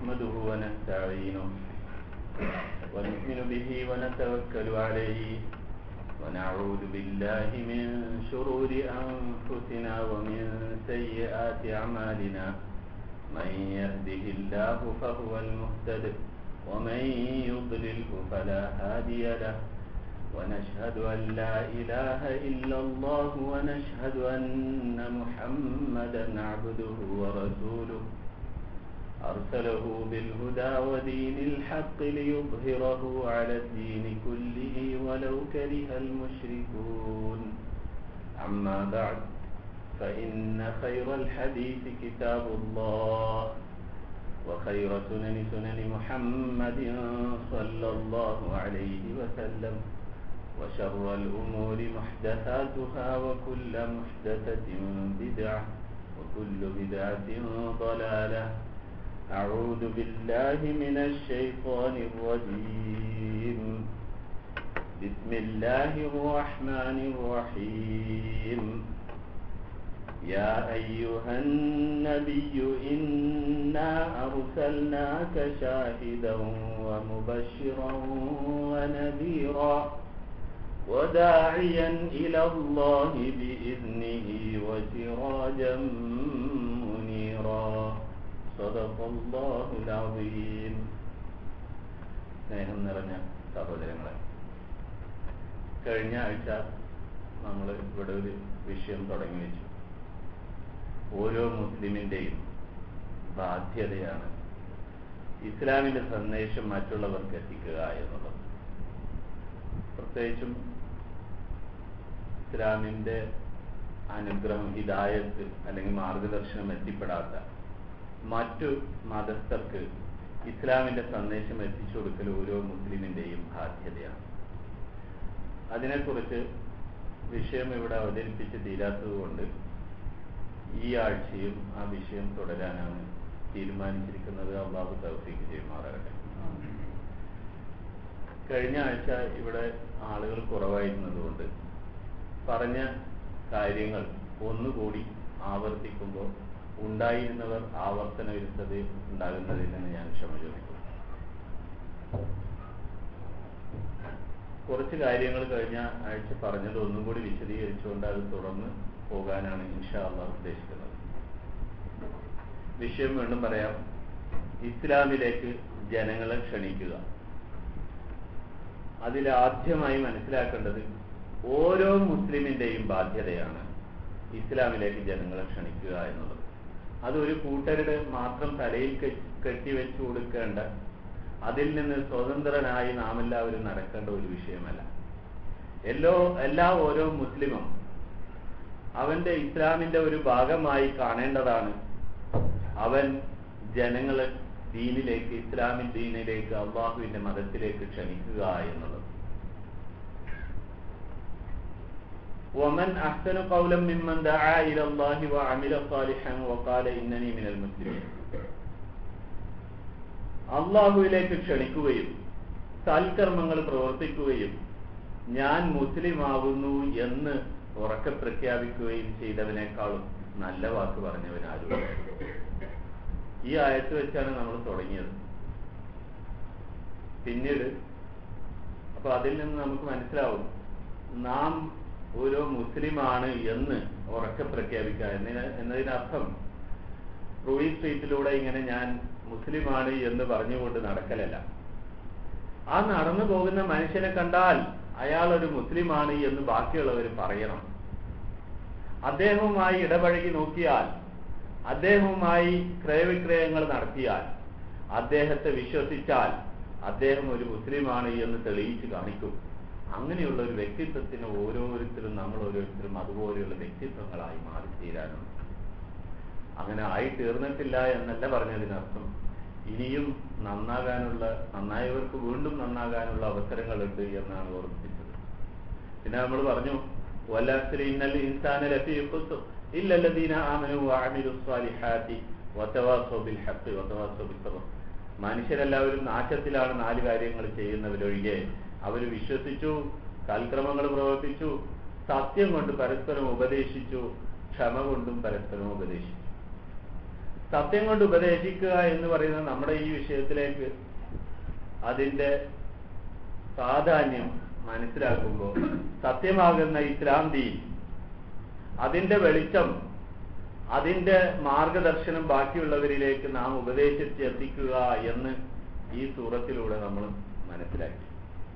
نحمده ونستعينه ونؤمن به ونتوكل عليه ونعوذ بالله من شرور أنفسنا ومن سيئات أعمالنا من يهده الله فهو المهتد ومن يضلله فلا هادي له ونشهد أن لا إله إلا الله ونشهد أن محمدا عبده ورسوله أرسله بالهدى ودين الحق ليظهره على الدين كله ولو كره المشركون أما بعد فإن خير الحديث كتاب الله وخير سنن سنن محمد صلى الله عليه وسلم وشر الأمور محدثاتها وكل محدثة بدعة وكل بدعة ضلالة أعوذ بالله من الشيطان الرجيم بسم الله الرحمن الرحيم يا أيها النبي إنا أرسلناك شاهدا ومبشرا ونذيرا وداعيا إلى الله بإذنه وسراجا منيرا صدق الله العظيم സ്നേഹം നിറഞ്ഞ സഹോദരങ്ങളെ കഴിഞ്ഞ ആഴ്ച നമ്മൾ ഇവിടെ ഒരു വിഷയം തുടങ്ങി വെച്ചു ഓരോ മുസ്ലിമിൻ്റെയും ബാധ്യതയാണ് ഇസ്ലാമിന്റെ സന്ദേശം മറ്റുള്ളവർക്ക് എത്തിക്കുക എന്നുള്ളത് പ്രത്യേകിച്ചും ഇസ്ലാമിന്റെ അനുഗ്രഹം ഹിദായത്ത് അല്ലെങ്കിൽ മാർഗദർശനം എത്തിപ്പെടാത്ത മറ്റു മതസ്ഥർക്ക് ഇസ്ലാമിന്റെ സന്ദേശം എത്തിച്ചു കൊടുക്കൽ ഓരോ മുസ്ലിമിന്റെയും ബാധ്യതയാണ് അതിനെക്കുറിച്ച് വിഷയം ഇവിടെ അവതരിപ്പിച്ച് തീരാത്തതുകൊണ്ട് ഈ ആഴ്ചയും ആ വിഷയം തുടരാനാണ് തീരുമാനിച്ചിരിക്കുന്നത് അള്ളാഹു തൗഫീഖ് ചെയ്യുമാറാകട്ടെ കഴിഞ്ഞ ആഴ്ച ഇവിടെ ആളുകൾ കുറവായിരുന്നതുകൊണ്ട് പറഞ്ഞ കാര്യങ്ങൾ ഒന്നുകൂടി ആവർത്തിക്കുമ്പോൾ ഉണ്ടായിരുന്നവർ ആവർത്തന വിരുദ്ധത ഉണ്ടാകുന്നതിൽ നിന്ന് ഞാൻ ക്ഷമ ചോദിക്കുന്നു കുറച്ച് കാര്യങ്ങൾ കഴിഞ്ഞ ആഴ്ച പറഞ്ഞത് ഒന്നും കൂടി വിശദീകരിച്ചുകൊണ്ട് അത് തുറന്ന് പോകാനാണ് ഇൻഷാ അള്ളാഹ് ഉദ്ദേശിക്കുന്നത് വിഷയം വീണ്ടും പറയാം ഇസ്ലാമിലേക്ക് ജനങ്ങളെ ക്ഷണിക്കുക അതിലാദ്യമായി മനസ്സിലാക്കേണ്ടത് ഓരോ മുസ്ലിമിന്റെയും ബാധ്യതയാണ് ഇസ്ലാമിലേക്ക് ജനങ്ങളെ ക്ഷണിക്കുക എന്നുള്ളത് അതൊരു കൂട്ടരുടെ മാത്രം തലയിൽ കെട്ടിവെച്ചു കൊടുക്കേണ്ട അതിൽ നിന്ന് സ്വതന്ത്രനായി നാം എല്ലാവരും നടക്കേണ്ട ഒരു വിഷയമല്ല എല്ലോ എല്ലാ ഓരോ മുസ്ലിമും അവന്റെ ഇസ്ലാമിന്റെ ഒരു ഭാഗമായി കാണേണ്ടതാണ് അവൻ ജനങ്ങളെ ദീനിലേക്ക് ഇസ്ലാമിൻ ദീനിലേക്ക് അള്ളാഹുവിന്റെ മതത്തിലേക്ക് ക്ഷണിക്കുക എന്നുള്ളത് ومن أحسن قولا ممن دعا إلى الله وعمل صالحا وقال إنني من المسلمين അള്ളാഹുവിലേക്ക് ക്ഷണിക്കുകയും സൽക്കർമ്മങ്ങൾ പ്രവർത്തിക്കുകയും ഞാൻ മുസ്ലിം ആകുന്നു എന്ന് ഉറക്കെ പ്രഖ്യാപിക്കുകയും ചെയ്തവനേക്കാളും നല്ല വാക്ക് പറഞ്ഞവനാരും ഈ ആയത്ത് വെച്ചാണ് നമ്മൾ തുടങ്ങിയത് പിന്നീട് അപ്പൊ അതിൽ നിന്ന് നമുക്ക് മനസ്സിലാവും നാം ഓരോ മുസ്ലിമാണ് എന്ന് ഉറക്കെ പ്രഖ്യാപിക്കുക എന്നതിന് എന്നതിനർത്ഥം റൂയി സ്ട്രീറ്റിലൂടെ ഇങ്ങനെ ഞാൻ മുസ്ലിമാണ് എന്ന് പറഞ്ഞുകൊണ്ട് നടക്കലല്ല ആ നടന്നു പോകുന്ന മനുഷ്യനെ കണ്ടാൽ അയാൾ ഒരു മുസ്ലിമാണ് എന്ന് ബാക്കിയുള്ളവർ പറയണം അദ്ദേഹവുമായി ഇടപഴകി നോക്കിയാൽ അദ്ദേഹവുമായി ക്രയവിക്രയങ്ങൾ നടത്തിയാൽ അദ്ദേഹത്തെ വിശ്വസിച്ചാൽ അദ്ദേഹം ഒരു മുസ്ലിമാണ് എന്ന് തെളിയിച്ച് കാണിക്കും അങ്ങനെയുള്ള ഒരു വ്യക്തിത്വത്തിന് ഓരോരുത്തരും നമ്മൾ ഓരോരുത്തരും അതുപോലെയുള്ള വ്യക്തിത്വങ്ങളായി മാറിത്തീരാനുണ്ട് അങ്ങനെ ആയി തീർന്നിട്ടില്ല എന്നല്ല പറഞ്ഞതിനർത്ഥം ഇനിയും നന്നാകാനുള്ള നന്നായവർക്ക് വീണ്ടും നന്നാകാനുള്ള അവസരങ്ങളുണ്ട് എന്നാണ് ഓർമ്മിപ്പിച്ചത് പിന്നെ നമ്മൾ പറഞ്ഞു ഇന്നൽ ഇൻസാന ലഫീ ഖുസ്ർ ഇല്ലല്ലദീന ആമനു വഅമിലു സ്വാലിഹാത്തി വതവാസൗ ബിൽ ഹഖ് വതവാസൗ ബിസ്സബ്ർ മനുഷ്യരെല്ലാവരും നാശത്തിലാണ് നാല് കാര്യങ്ങൾ ചെയ്യുന്നവരൊഴികെ അവർ വിശ്വസിച്ചു സൽക്രമങ്ങൾ പ്രവർത്തിച്ചു സത്യം കൊണ്ട് പരസ്പരം ഉപദേശിച്ചു ക്ഷമ കൊണ്ടും പരസ്പരം ഉപദേശിച്ചു സത്യം കൊണ്ട് ഉപദേശിക്കുക എന്ന് പറയുന്നത് നമ്മുടെ ഈ വിഷയത്തിലേക്ക് അതിന്റെ പ്രാധാന്യം മനസ്സിലാക്കുമ്പോൾ സത്യമാകുന്ന ഇസ്ലാം ദീൻ അതിന്റെ വെളിച്ചം അതിന്റെ മാർഗദർശനം ബാക്കിയുള്ളവരിലേക്ക് നാം ഉപദേശിച്ചെത്തിക്കുക എന്ന് ഈ സൂറത്തിലൂടെ നമ്മൾ മനസ്സിലാക്കി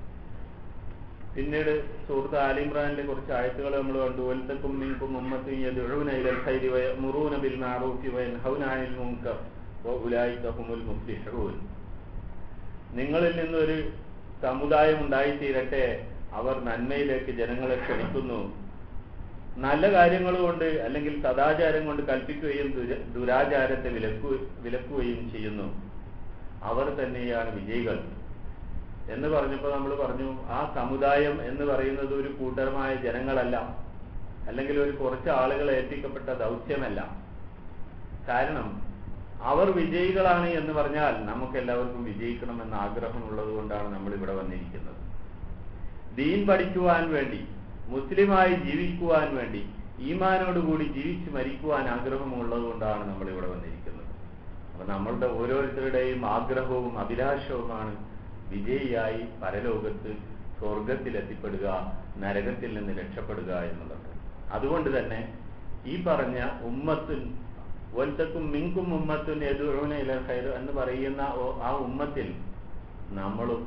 പിന്നീട് സുഹൃത്ത് ആലിമ്രാനിലെ കുറച്ച് ആയത്തുകൾ നമ്മൾ കണ്ടു വലുത്തക്കും മിൻകും ഉമ്മത്തും യദ്ഉന ഇലൽ ഖൈരി വയഅ്മുറൂന ബിൽ മഅറൂഫി വയൻഹൗന അനിൽ മുൻകർ വഉലൈക ഹുമുൽ മുഫ്ലിഹൂൻ നിങ്ങളിൽ നിന്നൊരു സമുദായം ഉണ്ടായിത്തീരട്ടെ അവർ നന്മയിലേക്ക് ജനങ്ങളെ ക്ഷണിക്കുന്നു നല്ല കാര്യങ്ങൾ കൊണ്ട് അല്ലെങ്കിൽ സദാചാരം കൊണ്ട് കൽപ്പിക്കുകയും ദുര- ദുരാചാരത്തെ വിലക്കു വിലക്കുകയും ചെയ്യുന്നു അവർ തന്നെയാണ് വിജയികൾ എന്ന് പറഞ്ഞപ്പോൾ നമ്മൾ പറഞ്ഞു ആ സമുദായം എന്ന് പറയുന്നത് ഒരു കൂട്ടരമായ ജനങ്ങളല്ല അല്ലെങ്കിൽ ഒരു കുറച്ച് ആളുകൾ ഏൽപ്പിക്കപ്പെട്ട ദൗത്യമല്ല കാരണം അവർ വിജയികളാണ് എന്ന് പറഞ്ഞാൽ നമുക്ക് എല്ലാവർക്കും വിജയിക്കണമെന്ന ആഗ്രഹമുള്ളത് കൊണ്ടാണ് നമ്മൾ ഇവിടെ വന്നിരിക്കുന്നത് ദീൻ പഠിക്കുവാൻ വേണ്ടി മുസ്ലിമായി ജീവിക്കുവാൻ വേണ്ടി ഈമാനോടുകൂടി ജീവിച്ച് മരിക്കുവാൻ ആഗ്രഹമുള്ളത് കൊണ്ടാണ് നമ്മൾ ഇവിടെ വന്നിരിക്കുന്നത് അപ്പൊ നമ്മളുടെ ഓരോരുത്തരുടെയും ആഗ്രഹവും അഭിലാഷവുമാണ് വിജയിയായി പരലോകത്ത് സ്വർഗത്തിൽ എത്തിപ്പെടുക നരകത്തിൽ നിന്ന് രക്ഷപ്പെടുക എന്നുള്ളത് അതുകൊണ്ട് തന്നെ ഈ പറഞ്ഞ ഉമ്മത്തുൻ വൽത്തക്കും മിങ്കും ഉമ്മത്തുൻ എതിർവിന ഇല ഖൈർ എന്ന് പറയുന്ന ഓ- ആ ഉമ്മത്തിൽ നമ്മളും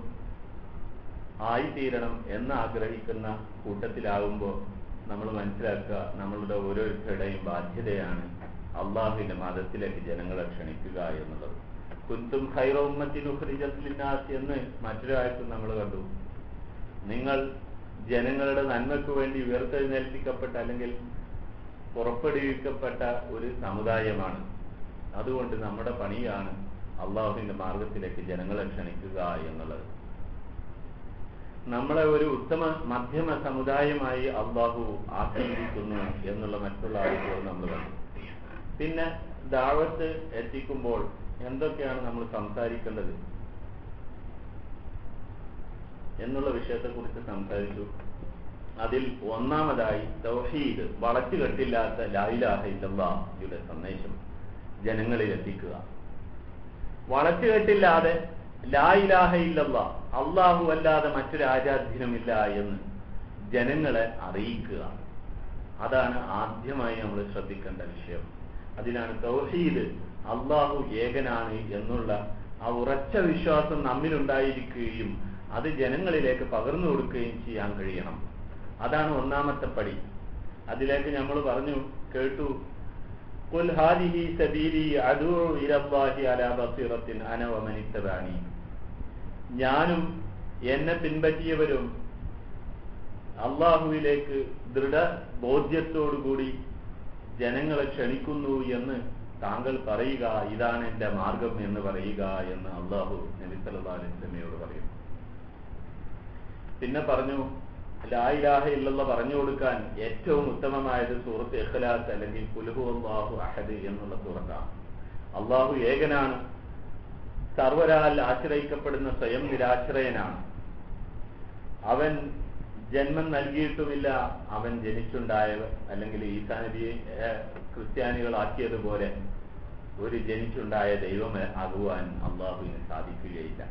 ആയിത്തീരണം എന്ന് ആഗ്രഹിക്കുന്ന കൂട്ടത്തിലാകുമ്പോൾ നമ്മൾ മനസ്സിലാക്കുക നമ്മളുടെ ഓരോരുത്തരുടെയും ബാധ്യതയാണ് അള്ളാഹുവിന്റെ മതത്തിലേക്ക് ജനങ്ങളെ ക്ഷണിക്കുക എന്നുള്ളത് കുന്തും ഖൈറ ഉമ്മത്തിൻ ഉഖ്രിജത്ലിന്നാസ് എന്ന് മറ്റൊരാഴ്ച നമ്മൾ കണ്ടു നിങ്ങൾ ജനങ്ങളുടെ നന്മയ്ക്ക് വേണ്ടി ഉയർത്തെഴുന്നേൽപ്പിക്കപ്പെട്ട അല്ലെങ്കിൽ പുറപ്പെടുവിക്കപ്പെട്ട ഒരു സമുദായമാണ് അതുകൊണ്ട് നമ്മുടെ പണിയാണ് അള്ളാഹുവിന്റെ മാർഗത്തിലേക്ക് ജനങ്ങളെ ക്ഷണിക്കുക എന്നുള്ളത് നമ്മളെ ഒരു ഉത്തമ മധ്യമ സമുദായമായി അള്ളാഹു ആക്കിയിരിക്കുന്നു എന്നുള്ള മറ്റുള്ള ആളുകൾ നമ്മൾ കണ്ടു പിന്നെ ദാവത്ത് എത്തിക്കുമ്പോൾ എന്തൊക്കെയാണ് നമ്മൾ സംസാരിക്കേണ്ടത് എന്നുള്ള വിഷയത്തെക്കുറിച്ച് സംസാരിച്ചു അതിൽ ഒന്നാമതായി തൗഹീദ് വളച്ചു കെട്ടില്ലാത്ത ലായിലാഹ ഇല്ലയുടെ സന്ദേശം ജനങ്ങളിൽ എത്തിക്കുക വളച്ചു കെട്ടില്ലാതെ ലായിലാഹ ഇല്ലല്ല അള്ളാഹു അല്ലാതെ മറ്റൊരു ആരാധ്യനുമില്ല എന്ന് ജനങ്ങളെ അറിയിക്കുക അതാണ് ആദ്യമായി നമ്മൾ ശ്രദ്ധിക്കേണ്ട വിഷയം അതിനാണ് തൗഹീദ് അള്ളാഹു ഏകനാണ് എന്നുള്ള ആ ഉറച്ച വിശ്വാസം നമ്മിലുണ്ടായിരിക്കുകയും അത് ജനങ്ങളിലേക്ക് പകർന്നു കൊടുക്കുകയും ചെയ്യാൻ കഴിയണം അതാണ് ഒന്നാമത്തെ പടി അതിലേക്ക് നമ്മൾ പറഞ്ഞു കേട്ടു قل هذه سبيلي أدعو إلى الله على بصيرة أنا ومن اتبعني ഞാനും എന്നെ പിൻപറ്റിയവരും അള്ളാഹുവിലേക്ക് ദൃഢ ബോധ്യത്തോടുകൂടി ജനങ്ങളെ ക്ഷണിക്കുന്നു എന്ന് താങ്കൾ പറയുക ഇതാണ് എന്റെ മാർഗം എന്ന് പറയുക എന്ന് അള്ളാഹു നബി സല്ലല്ലാഹു അലൈഹി വസല്ലമയോട് പറയും പിന്നെ പറഞ്ഞു ലായിലാഹ ഇല്ലല്ല പറഞ്ഞു കൊടുക്കാൻ ഏറ്റവും ഉത്തമമായത് സൂറത്ത് ഇഖ്ലാസ് അല്ലെങ്കിൽ കുലുഹു അള്ളാഹു അഹദ് എന്നുള്ള സൂറത്താണ് അള്ളാഹു ഏകനാണ് സർവരാൽ ആശ്രയിക്കപ്പെടുന്ന സ്വയം നിരാശ്രയനാണ് അവൻ ജന്മം നൽകിയിട്ടുമില്ല അവൻ ജനിച്ചുണ്ടായ അല്ലെങ്കിൽ ഈസാ നബിയെ ഏഹ്, ക്രിസ്ത്യാനികളാക്കിയതുപോലെ ഒരു ജനിച്ചുണ്ടായ ദൈവം ആകുവാൻ അള്ളാഹുവിന് സാധിക്കുകയില്ല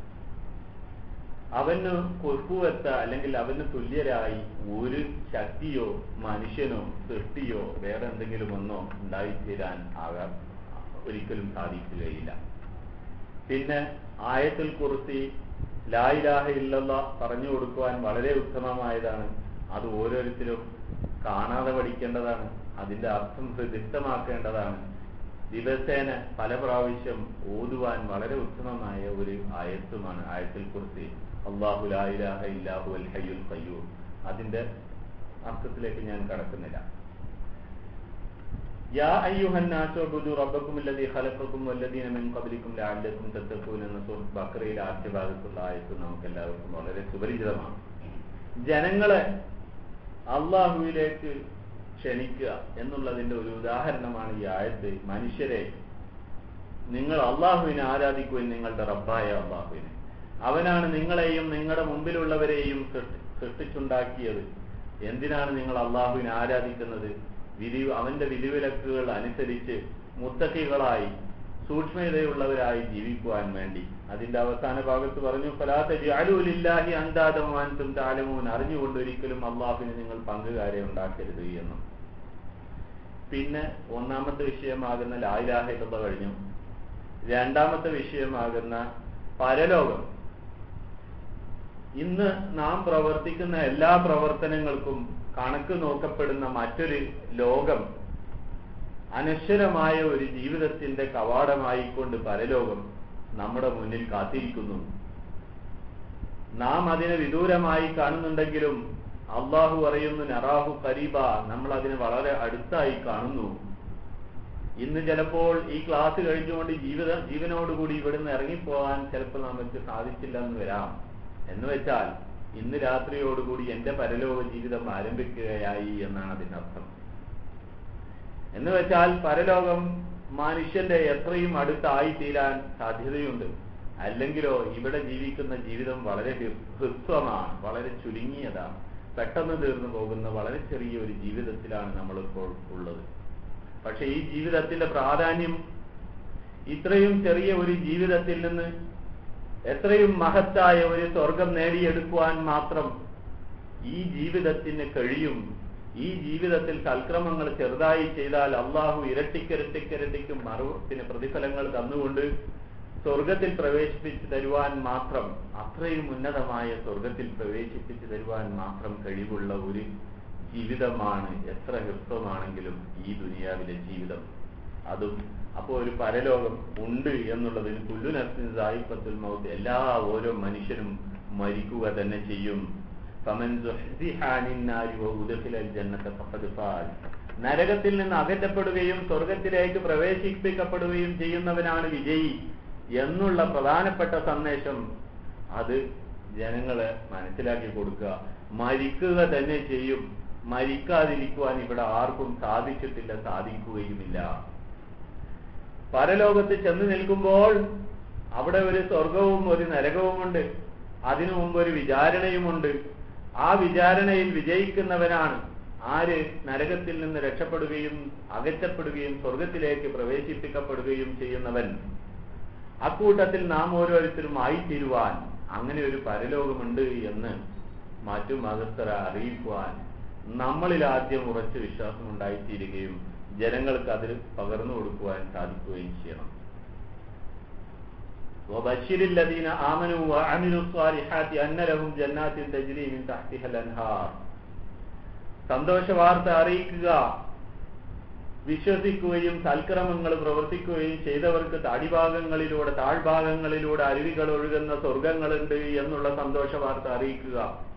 അവന് കുൽക്കുവത്ത അല്ലെങ്കിൽ അവന് തുല്യരായി ഒരു ശക്തിയോ മനുഷ്യനോ സൃഷ്ടിയോ വേറെ എന്തെങ്കിലും ഒന്നോ ഉണ്ടായിത്തീരാൻ ആകാൻ ഒരിക്കലും സാധിക്കുകയില്ല പിന്നെ ആയത്തിൽ കുറിച്ച് ലായിലാഹ ഇല്ലല്ല പറഞ്ഞു കൊടുക്കുവാൻ വളരെ ഉത്തമമായതാണ് അത് ഓരോരുത്തരും കാണാതെ പഠിക്കേണ്ടതാണ് അതിന്റെ അർത്ഥം ഹൃദിസ്ഥമാക്കേണ്ടതാണ് ദിവസേന പല പ്രാവശ്യം ഓതുവാൻ വളരെ ഉത്തമമായ ഒരു ആയത്തുമാണ് ആയത്തിൽ കുറിച്ച് അള്ളാഹു ലായിലാഹ ഇല്ലാഹു അൽ ഹയ്യുൽ ഖയ്യൂം അതിന്റെ അർത്ഥത്തിലേക്ക് ഞാൻ കടക്കുന്നില്ല യാ അയ്യുഹന്നാസു ഉബ്ദു റബ്ബക്കും അല്ലദീ ഖലഖക്കും വല്ലദീന മിൻ ഖബ്ലിക്കും ലഅല്ലക്കും തത്തഖൂൻ എന്ന സൂറത്ത് ബഖറയിലെ ആദ്യ ഭാഗത്തുള്ള ആയത്ത് നമുക്ക് എല്ലാവർക്കും വളരെ സുപരിചിതമാണ് ജനങ്ങളെ അള്ളാഹുവിലേക്ക് ക്ഷണിക്കുക എന്നുള്ളതിന്റെ ഒരു ഉദാഹരണമാണ് ഈ ആയത്ത് മനുഷ്യരെ നിങ്ങൾ അള്ളാഹുവിനെ ആരാധിക്കുവാൻ നിങ്ങളുടെ റബ്ബായ അള്ളാഹുവിനെ അവനാണ് നിങ്ങളെയും നിങ്ങളുടെ മുമ്പിലുള്ളവരെയും സൃഷ്ടി- സൃഷ്ടിച്ചുണ്ടാക്കിയത് എന്തിനാണ് നിങ്ങൾ അള്ളാഹുവിനെ ആരാധിക്കുന്നത് വിധി അവന്റെ വിധിവിലക്കുകൾ അനുസരിച്ച് മുത്തക്കികളായി സൂക്ഷ്മതയുള്ളവരായി ജീവിക്കുവാൻ വേണ്ടി അതിന്റെ അവസാന ഭാഗത്ത് പറഞ്ഞു ഫലാത്ത ജാലൂലില്ലാഹി അന്താദമാനത്തും താലമൂൻ അറിഞ്ഞുകൊണ്ട് ഒരിക്കലും അള്ളാഹുവിന് നിങ്ങൾ പങ്കുകാരെ ഉണ്ടാക്കരുത് എന്നും പിന്നെ ഒന്നാമത്തെ വിഷയമാകുന്ന ലായിലാഹിലുള്ള കഴിഞ്ഞു രണ്ടാമത്തെ വിഷയമാകുന്ന പരലോകം ഇന്ന് നാം പ്രവർത്തിക്കുന്ന എല്ലാ പ്രവർത്തനങ്ങൾക്കും കണക്ക് നോക്കപ്പെടുന്ന മറ്റൊരു ലോകം അനശ്വരമായ ഒരു ജീവിതത്തിന്റെ കവാടമായിക്കൊണ്ട് പരലോകം നമ്മുടെ മുന്നിൽ കാത്തിരിക്കുന്നു നാം അതിനെ വിദൂരമായി കാണുന്നുണ്ടെങ്കിലും അള്ളാഹു പറയുന്നു നറാഹു കരീബ നമ്മൾ അതിനെ വളരെ അടുത്തായി കാണുന്നു ഇന്ന് ചിലപ്പോൾ ഈ ക്ലാസ് കഴിഞ്ഞുകൊണ്ട് ജീവിത ജീവനോടുകൂടി ഇവിടുന്ന് ഇറങ്ങിപ്പോകാൻ ചിലപ്പോൾ നമുക്ക് സാധിച്ചില്ല എന്ന് വരാം എന്ന് വെച്ചാൽ ഇന്ന് രാത്രിയോടുകൂടി എന്റെ പരലോക ജീവിതം ആരംഭിക്കുകയായി എന്നാണ് അതിന്റെ അർത്ഥം എന്ന് വെച്ചാൽ പരലോകം മനുഷ്യന്റെ എത്രയും അടുത്തായി തീരാൻ സാധ്യതയുണ്ട് അല്ലെങ്കിലോ ഇവിടെ ജീവിക്കുന്ന ജീവിതം വളരെ ഹ്രസ്വമാണ് വളരെ ചുരുങ്ങിയതാണ് പെട്ടെന്ന് തീർന്നു പോകുന്ന വളരെ ചെറിയ ഒരു ജീവിതത്തിലാണ് നമ്മളിപ്പോൾ ഉള്ളത് പക്ഷെ ഈ ജീവിതത്തിന്റെ പ്രാധാന്യം ഇത്രയും ചെറിയ ഒരു ജീവിതത്തിൽ നിന്ന് എത്രയും മഹത്തായ ഒരു സ്വർഗം നേടിയെടുക്കുവാൻ മാത്രം ഈ ജീവിതത്തിന് കഴിയും ഈ ജീവിതത്തിൽ സൽക്രമങ്ങൾ ചെറുതായി ചെയ്താൽ അള്ളാഹു ഇരട്ടിക്കിരട്ടിക്കിരട്ടിക്കും മറുപത്തിന് പ്രതിഫലങ്ങൾ തന്നുകൊണ്ട് സ്വർഗത്തിൽ പ്രവേശിപ്പിച്ചു തരുവാൻ മാത്രം അത്രയും ഉന്നതമായ സ്വർഗത്തിൽ പ്രവേശിപ്പിച്ചു തരുവാൻ മാത്രം കഴിവുള്ള ഒരു ജീവിതമാണ് എത്ര ഹൃസ്വമാണെങ്കിലും ഈ ദുനിയാവിലെ ജീവിതം അതും അപ്പോൾ ഒരു പരലോകം ഉണ്ട് എന്നുള്ളതിന് പുല്ലു നഫ്സിൻ സായിപ്പത്തുൽ മൗത്ത് എല്ലാ ഓരോ മനുഷ്യനും മരിക്കുക തന്നെ ചെയ്യും ഫമൻ നരകത്തിൽ നിന്ന് അകറ്റപ്പെടുകയും സ്വർഗത്തിലേക്ക് പ്രവേശിപ്പിക്കപ്പെടുകയും ചെയ്യുന്നവനാണ് വിജയി എന്നുള്ള പ്രധാനപ്പെട്ട സന്ദേശം അത് ജനങ്ങളെ മനസ്സിലാക്കി കൊടുക്കുക മരിക്കുക തന്നെ ചെയ്യും മരിക്കാതിരിക്കുവാൻ ഇവിടെ ആർക്കും സാധിച്ചിട്ടില്ല സാധിക്കുകയുമില്ല പരലോകത്ത് ചെന്ന് നിൽക്കുമ്പോൾ അവിടെ ഒരു സ്വർഗവും ഒരു നരകവുമുണ്ട് അതിനു മുമ്പ് ഒരു വിചാരണയുമുണ്ട് ആ വിചാരണയിൽ വിജയിക്കുന്നവനാണ് ആര് നരകത്തിൽ നിന്ന് രക്ഷപ്പെടുകയും അകറ്റപ്പെടുകയും സ്വർഗത്തിലേക്ക് പ്രവേശിപ്പിക്കപ്പെടുകയും ചെയ്യുന്നവൻ അക്കൂട്ടത്തിൽ നാം ഓരോരുത്തരും ആയിത്തീരുവാൻ അങ്ങനെ ഒരു പരലോകമുണ്ട് എന്ന് മറ്റു മതസ്ഥരെ അറിയിക്കുവാൻ നമ്മളിൽ ആദ്യം ഉറച്ച വിശ്വാസം ഉണ്ടായിത്തീരുകയും ജനങ്ങൾക്ക് അതിൽ പകർന്നു കൊടുക്കുവാൻ സാധിക്കുകയും ചെയ്യണം وبشر الذين آمنوا وعملوا الصالحات أن لهم جنات تجري من تحتها الأنهار സന്തോഷ വാർത്ത അറിയിക്കുക വിശ്വസിക്കുകയും സൽക്രമങ്ങൾ പ്രവർത്തിക്കുകയും ചെയ്തവർക്ക് താടിഭാഗങ്ങളിലൂടെ താഴ്ഭാഗങ്ങളിലൂടെ അരുവികൾ ഒഴുകുന്ന സ്വർഗങ്ങളുണ്ട് എന്നുള്ള സന്തോഷ വാർത്ത അറിയിക്കുക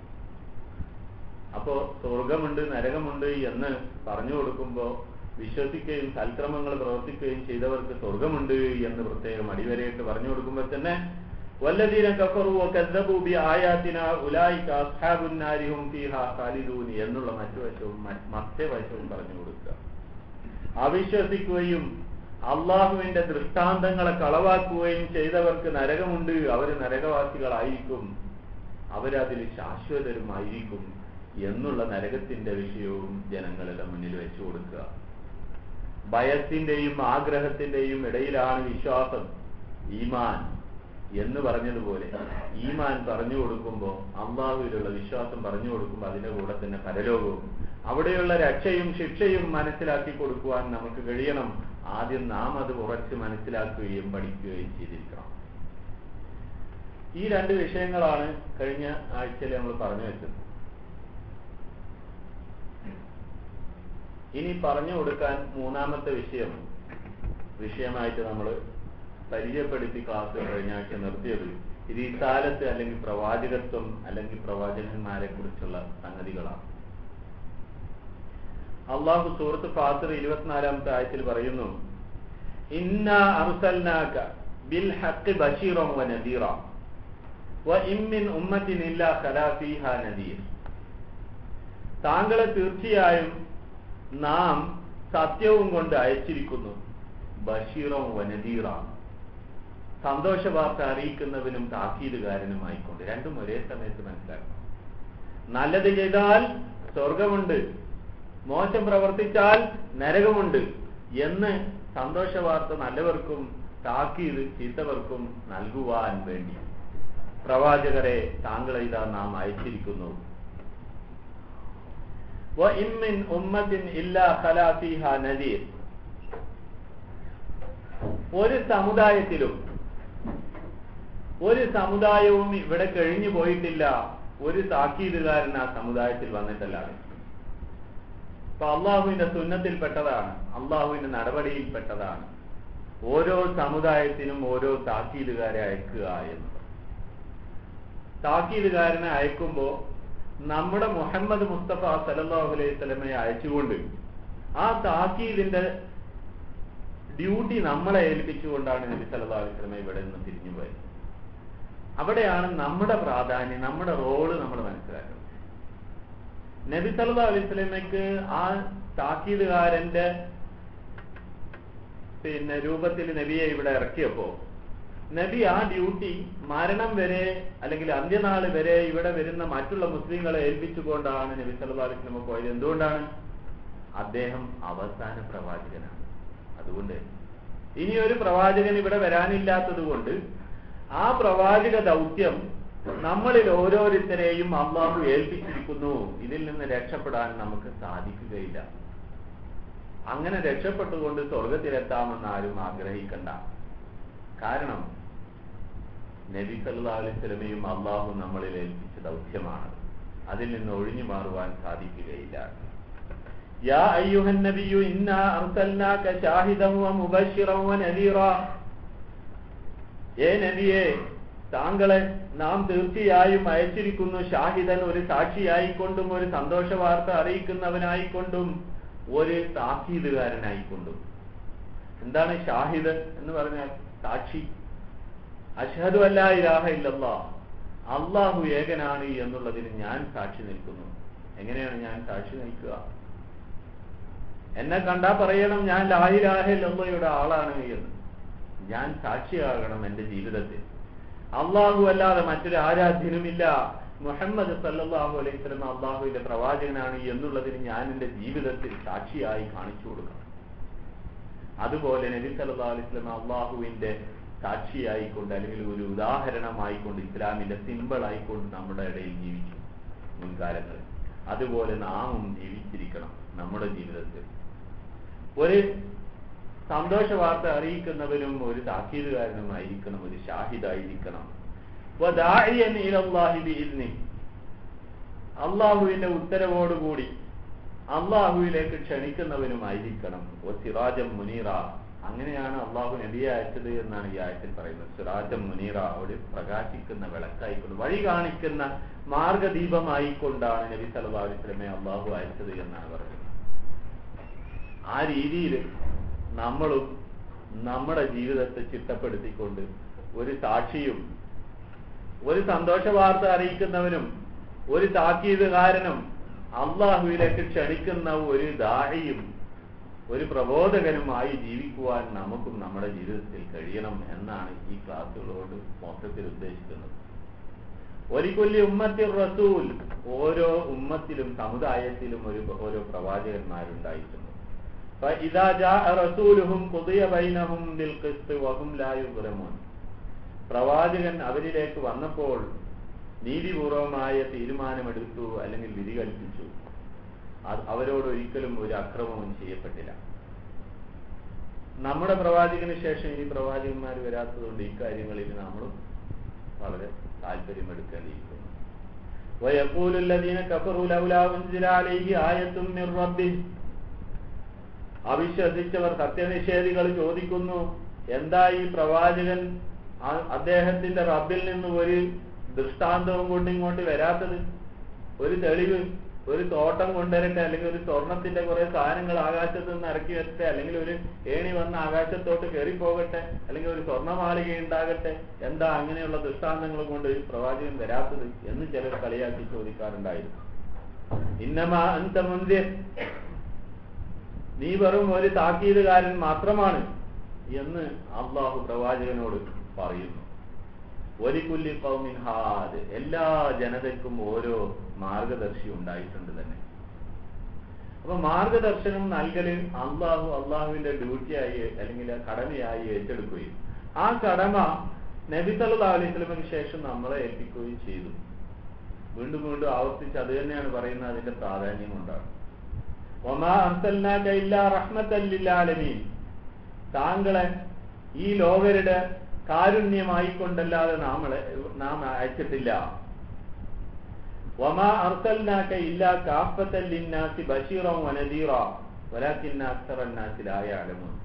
അപ്പോ സ്വർഗമുണ്ട് നരകമുണ്ട് എന്ന് പറഞ്ഞു കൊടുക്കുമ്പോൾ വിശ്വസിക്കുകയും സൽക്രമങ്ങൾ പ്രവർത്തിക്കുകയും ചെയ്തവർക്ക് സ്വർഗമുണ്ട് എന്ന് പ്രത്യേകം അടിവരയിട്ട് പറഞ്ഞു കൊടുക്കുമ്പോൾ തന്നെ വല്ലദീന കഫറു കസ്സബു ബി ആയാത്തിന ഉലായിക അസ്ഹാബുൻ നാരിഹും ഫീഹാ ഖാലിദൂൻ എന്നുള്ള മറ്റു വശവും മറ്റേ വശവും പറഞ്ഞു കൊടുക്കുക അവിശ്വസിക്കുകയും അള്ളാഹുവിന്റെ ദൃഷ്ടാന്തങ്ങളെ കളവാക്കുകയും ചെയ്തവർക്ക് നരകമുണ്ട് അവർ നരകവാസികളായിരിക്കും അവരതിൽ ശാശ്വതരുമായിരിക്കും എന്നുള്ള നരകത്തിന്റെ വിഷയവും ജനങ്ങളുടെ മുന്നിൽ വെച്ചു കൊടുക്കുക ഭയത്തിന്റെയും ആഗ്രഹത്തിന്റെയും ഇടയിലാണ് വിശ്വാസം ഈമാൻ എന്ന് പറഞ്ഞതുപോലെ ഈമാൻ പറഞ്ഞു കൊടുക്കുമ്പോൾ അള്ളാഹുവിലുള്ള വിശ്വാസം പറഞ്ഞു കൊടുക്കുമ്പോൾ അതിന്റെ കൂടെ തന്നെ പരലോകവും അവിടെയുള്ള രക്ഷയും ശിക്ഷയും മനസ്സിലാക്കി കൊടുക്കുവാൻ നമുക്ക് കഴിയണം ആദ്യം നാം അത് ഉറച്ച് മനസ്സിലാക്കുകയും പഠിക്കുകയും ചെയ്തിരിക്കണം ഈ രണ്ട് വിഷയങ്ങളാണ് കഴിഞ്ഞ ആഴ്ചയിൽ നമ്മൾ പറഞ്ഞു വെച്ചത് ഇനി പറഞ്ഞു കൊടുക്കാൻ മൂന്നാമത്തെ വിഷയം വിഷയമായിട്ട് നമ്മൾ പരിചയപ്പെടുത്തി ക്ലാസ് കഴിഞ്ഞ ആഴ്ച നിർത്തിയത് റിസാലത്ത് അല്ലെങ്കിൽ പ്രവാചകത്വം അല്ലെങ്കിൽ പ്രവാചകന്മാരെ കുറിച്ചുള്ള സംഗതികളാണ് അള്ളാഹു സൂറത്ത് ഫാത്തിർ ഇരുപത്തിനാലാമത്തെ ആയത്തിൽ പറയുന്നു ഇന്ന അർസൽനാക ബിൽ ഹഖ് ബഷീറം വ നദീറ വ ഇമ്മിൻ ഉമ്മത്തിൻ ഇല്ലാ ഖലാ ഫീഹാ നദീർ താങ്കളെ തീർച്ചയായും നാം സത്യവും കൊണ്ട് അയച്ചിരിക്കുന്നു ബഷീറും വനദീറ സന്തോഷ വാർത്ത അറിയിക്കുന്നവനും താക്കീതുകാരനുമായിക്കൊണ്ട് രണ്ടും ഒരേ സമയത്ത് മനസ്സിലാക്കണം നല്ലത് ചെയ്താൽ സ്വർഗമുണ്ട് മോശം പ്രവർത്തിച്ചാൽ നരകമുണ്ട് എന്ന് സന്തോഷ വാർത്ത നല്ലവർക്കും താക്കീത് ചീത്തവർക്കും നൽകുവാൻ വേണ്ടി പ്രവാചകരെ താങ്കളെ ഇതാ നാം അയച്ചിരിക്കുന്നു وَإِن مِّنْ أُمَّةٍ إِلَّا خَلَا فِيهَا نَذِيرٌ ഒരു സമുദായത്തിലും ഒരു സമുദായവും ഇവിടെ കഴിഞ്ഞു പോയിട്ടില്ല ഒരു താക്കീതുകാരൻ ആ സമുദായത്തിൽ വന്നിട്ടല്ലാതെ ഇപ്പൊ അള്ളാഹുവിന്റെ സുന്നത്തിൽപ്പെട്ടതാണ് അള്ളാഹുവിന്റെ നടപടിയിൽപ്പെട്ടതാണ് ഓരോ സമുദായത്തിനും ഓരോ താക്കീതുകാരെ അയക്കുക എന്നത് താക്കീതുകാരനെ അയക്കുമ്പോ നമ്മുടെ മുഹമ്മദ് മുസ്തഫ സലല്ലാഹു അലൈഹി സ്വലമയെ അയച്ചുകൊണ്ട് ആ താക്കീദിന്റെ ഡ്യൂട്ടി നമ്മളെ ഏൽപ്പിച്ചുകൊണ്ടാണ് നബി സല്ലല്ലാഹു അലൈഹി വസല്ലം ഇവിടെ നിന്ന് തിരിഞ്ഞു പോയത് അവിടെയാണ് നമ്മുടെ പ്രാധാന്യം നമ്മുടെ റോള് നമ്മൾ മനസ്സിലാക്കുന്നത് നബി സല്ലല്ലാഹു അലൈഹി വസല്ലമയ്ക്ക് ആ താക്കീതുകാരന്റെ പിന്നെ രൂപത്തിൽ നബിയെ ഇവിടെ ഇറക്കിയപ്പോ നബി ആ ഡ്യൂട്ടി മരണം വരെ അല്ലെങ്കിൽ അന്ത്യനാൾ വരെ ഇവിടെ വരുന്ന മറ്റുള്ള മുസ്ലിങ്ങളെ ഏൽപ്പിച്ചുകൊണ്ടാണ് നബി സല്ലല്ലാഹു അലൈഹി വസല്ലം പോയത് എന്തുകൊണ്ടാണ് അദ്ദേഹം അവസാന പ്രവാചകനാണ് അതുകൊണ്ട് ഇനി ഒരു പ്രവാചകൻ ഇവിടെ വരാനില്ലാത്തത് കൊണ്ട് ആ പ്രവാചക ദൗത്യം നമ്മളിൽ ഓരോരുത്തരെയും അള്ളാഹു ഏൽപ്പിച്ചിരിക്കുന്നു ഇതിൽ നിന്ന് രക്ഷപ്പെടാൻ നമുക്ക് സാധിക്കുകയില്ല അങ്ങനെ രക്ഷപ്പെട്ടുകൊണ്ട് സ്വർഗത്തിലെത്താമെന്ന് ആരും ആഗ്രഹിക്കണ്ട കാരണം നബി സല്ലല്ലാഹു അലൈഹി വസല്ലമയും അള്ളാഹു നമ്മളിൽ ഏൽപ്പിച്ച ദൗത്യമാണ് അതിൽ നിന്ന് ഒഴിഞ്ഞു മാറുവാൻ സാധിക്കുകയില്ല യാ അയ്യുഹൻ നബിയു ഇന്നാ അർസൽനാക ഷാഹിദൻ വമുബശ്ശിറൻ വനദീറാ ഏ നബിയെ താങ്കളെ നാം തീർച്ചയായും അയച്ചിരിക്കുന്നു ഷാഹിദൻ ഒരു സാക്ഷിയായിക്കൊണ്ടും ഒരു സന്തോഷ വാർത്ത അറിയിക്കുന്നവനായിക്കൊണ്ടും ഒരു താക്കീതുകാരനായിക്കൊണ്ടും എന്താണ് ഷാഹിദ് എന്ന് പറഞ്ഞാൽ സാക്ഷി അഷഹദു അല്ലാ ഇലാഹ ഇല്ലല്ലാ അള്ളാഹു ഏകനാണ് എന്നുള്ളതിന് ഞാൻ സാക്ഷി നിൽക്കുന്നു എങ്ങനെയാണ് ഞാൻ സാക്ഷി നിൽക്കുക എന്നെ കണ്ടാ പറയണം ഞാൻ ലാഹിലാഹ ഇല്ലല്ലയുടെ ആളാണ് എന്ന് ഞാൻ സാക്ഷിയാകണം എന്റെ ജീവിതത്തിൽ അള്ളാഹു അല്ലാതെ മറ്റൊരു ആരാധ്യനുമില്ല മുഹമ്മദ് സല്ലല്ലാഹു അലൈഹി സ്വലം അള്ളാഹുവിന്റെ പ്രവാചകനാണ് എന്നുള്ളതിന് ഞാൻ എന്റെ ജീവിതത്തിൽ സാക്ഷിയായി കാണിച്ചു കൊടുക്കണം അതുപോലെ നബി സല്ലല്ലാഹു അലൈഹി സ്വലം അള്ളാഹുവിന്റെ സാക്ഷിയായിക്കൊണ്ട് അല്ലെങ്കിൽ ഒരു ഉദാഹരണമായിക്കൊണ്ട് ഇസ്ലാമിന്റെ സിമ്പിൾ ആയിക്കൊണ്ട് നമ്മുടെ ഇടയിൽ ജീവിച്ചു മുൻകാലങ്ങളിൽ അതുപോലെ നാമും ജീവിച്ചിരിക്കണം നമ്മുടെ ജീവിതത്തിൽ ഒരു സന്തോഷ വാർത്ത അറിയിക്കുന്നവരും ഒരു താക്കീതുകാരനുമായിരിക്കണം ഒരു ഷാഹിദായിരിക്കണം അള്ളാഹുവിന്റെ ഉത്തരവോടുകൂടി അള്ളാഹുവിലേക്ക് ക്ഷണിക്കുന്നവനുമായിരിക്കണം ഒ സിറാജം മുനീറ അങ്ങനെയാണ് അള്ളാഹു നബിയെ അയച്ചത് എന്നാണ് ഈ ആയത്തിൽ പറയുന്നത് സിറാജം മുനീറ ഒരു പ്രകാശിക്കുന്ന വിളക്കായിക്കൊണ്ട് വഴി കാണിക്കുന്ന മാർഗദീപമായിക്കൊണ്ടാണ് നബി സല്ലല്ലാഹു അലൈഹി വസല്ലമയെ അള്ളാഹു അയച്ചത് എന്നാണ് പറയുന്നത് ആ രീതിയിൽ നമ്മളും നമ്മുടെ ജീവിതത്തെ ചിട്ടപ്പെടുത്തിക്കൊണ്ട് ഒരു സാക്ഷിയും ഒരു സന്തോഷ വാർത്ത അറിയിക്കുന്നവനും ഒരു താക്കീതുകാരനും അള്ളാഹുവിലേക്ക് ക്ഷണിക്കുന്ന ഒരു ദാഹിയും ഒരു പ്രബോധകനുമായി ജീവിക്കുവാൻ നമുക്കും നമ്മുടെ ജീവിതത്തിൽ കഴിയണം എന്നാണ് ഈ ക്ലാസ്സുകളോട് മൊത്തത്തിൽ ഉദ്ദേശിക്കുന്നത് ഒരിക്കൊല്ലി ഉമ്മത്തിൽ റസൂൽ ഓരോ ഉമ്മത്തിലും സമുദായത്തിലും ഒരു ഓരോ പ്രവാചകന്മാരുണ്ടായിട്ടുണ്ട് فإذا جاء رسولهم قضي بينهم بالقسط وهم لا يظلمون പ്രവാചകൻ അവരിലേക്ക് വന്നപ്പോൾ നീതിപൂർവമായ തീരുമാനമെടുത്തു അല്ലെങ്കിൽ വിധി കൽപ്പിച്ചു അവരോട് ഒരിക്കലും ഒരു അക്രമവും ചെയ്യപ്പെട്ടില്ല നമ്മുടെ പ്രവാചകന് ശേഷം ഇനി പ്രവാചകന്മാർ വരാത്തതുകൊണ്ട് ഇക്കാര്യങ്ങളിൽ നമ്മളും വളരെ താല്പര്യമെടുക്കേണ്ടിയിരിക്കുന്നു ويقول الذين كفروا لولا أنزل عليه آية من ربه അവിശ്വസിച്ചവർ സത്യനിഷേധികൾ ചോദിക്കുന്നു എന്താ ഈ പ്രവാചകൻ അദ്ദേഹത്തിന്റെ റബ്ബിൽ നിന്ന് ഒരു ദൃഷ്ടാന്തവും കൊണ്ട് ഇങ്ങോട്ട് വരാത്തത് ഒരു തെളിവ് ഒരു തോട്ടം കൊണ്ടുവരട്ടെ അല്ലെങ്കിൽ ഒരു സ്വർണത്തിന്റെ കുറെ സാധനങ്ങൾ ആകാശത്ത് നിന്ന് ഇറക്കി വരട്ടെ അല്ലെങ്കിൽ ഒരു ഏണി വന്ന് ആകാശത്തോട്ട് കയറിപ്പോകട്ടെ അല്ലെങ്കിൽ ഒരു സ്വർണ്ണമാളിക ഉണ്ടാകട്ടെ എന്താ അങ്ങനെയുള്ള ദൃഷ്ടാന്തങ്ങൾ കൊണ്ട് പ്രവാചകൻ വരാത്തത് എന്ന് ചിലർ കളിയാക്കി ചോദിക്കാറുണ്ടായിരുന്നു ഇന്നമാ അന്ത മുന്തിർ നീ വെറും ഒരു താക്കീതുകാരൻ മാത്രമാണ് എന്ന് അള്ളാഹു പ്രവാചകനോട് പറയുന്നു ഒലിക്കുല്ലി കൗമിൻ ഹാദ് എല്ലാ ജനതയ്ക്കും ഓരോ മാർഗദർശി ഉണ്ടായിട്ടുണ്ട് തന്നെ അപ്പൊ മാർഗദർശനം നൽകലിൽ അള്ളാഹു അള്ളാഹുവിന്റെ ഡ്യൂട്ടിയായി അല്ലെങ്കിൽ കടമയായി ഏറ്റെടുക്കുകയും ആ കടമ നബി സല്ലല്ലാഹു അലൈഹി വസല്ലമയ്ക്ക് ശേഷം നമ്മളെ ഏൽപ്പിക്കുകയും ചെയ്തു വീണ്ടും വീണ്ടും ആവർത്തിച്ച് അത് തന്നെയാണ് പറയുന്നത് അതിന്റെ പ്രാധാന്യം കൊണ്ടാണ് ഒമാ അർസൽനാക ഇല്ലാ റഹ്മത്തൽ ലിൽ ആലമീൻ താങ്കളെ ഈ ലോകരുടെ കാരുണ്യമായിക്കൊണ്ടല്ലാതെ നാമളെ നാം അയച്ചിട്ടില്ല വമാ അർസൽനാക ഇല്ലാ കാഫത്തൽ ലിന്നാസി ബശീറൻ വനദീറ വലാകിന്ന അക്സറൻ നാസി ലാ യഅലമൂൻ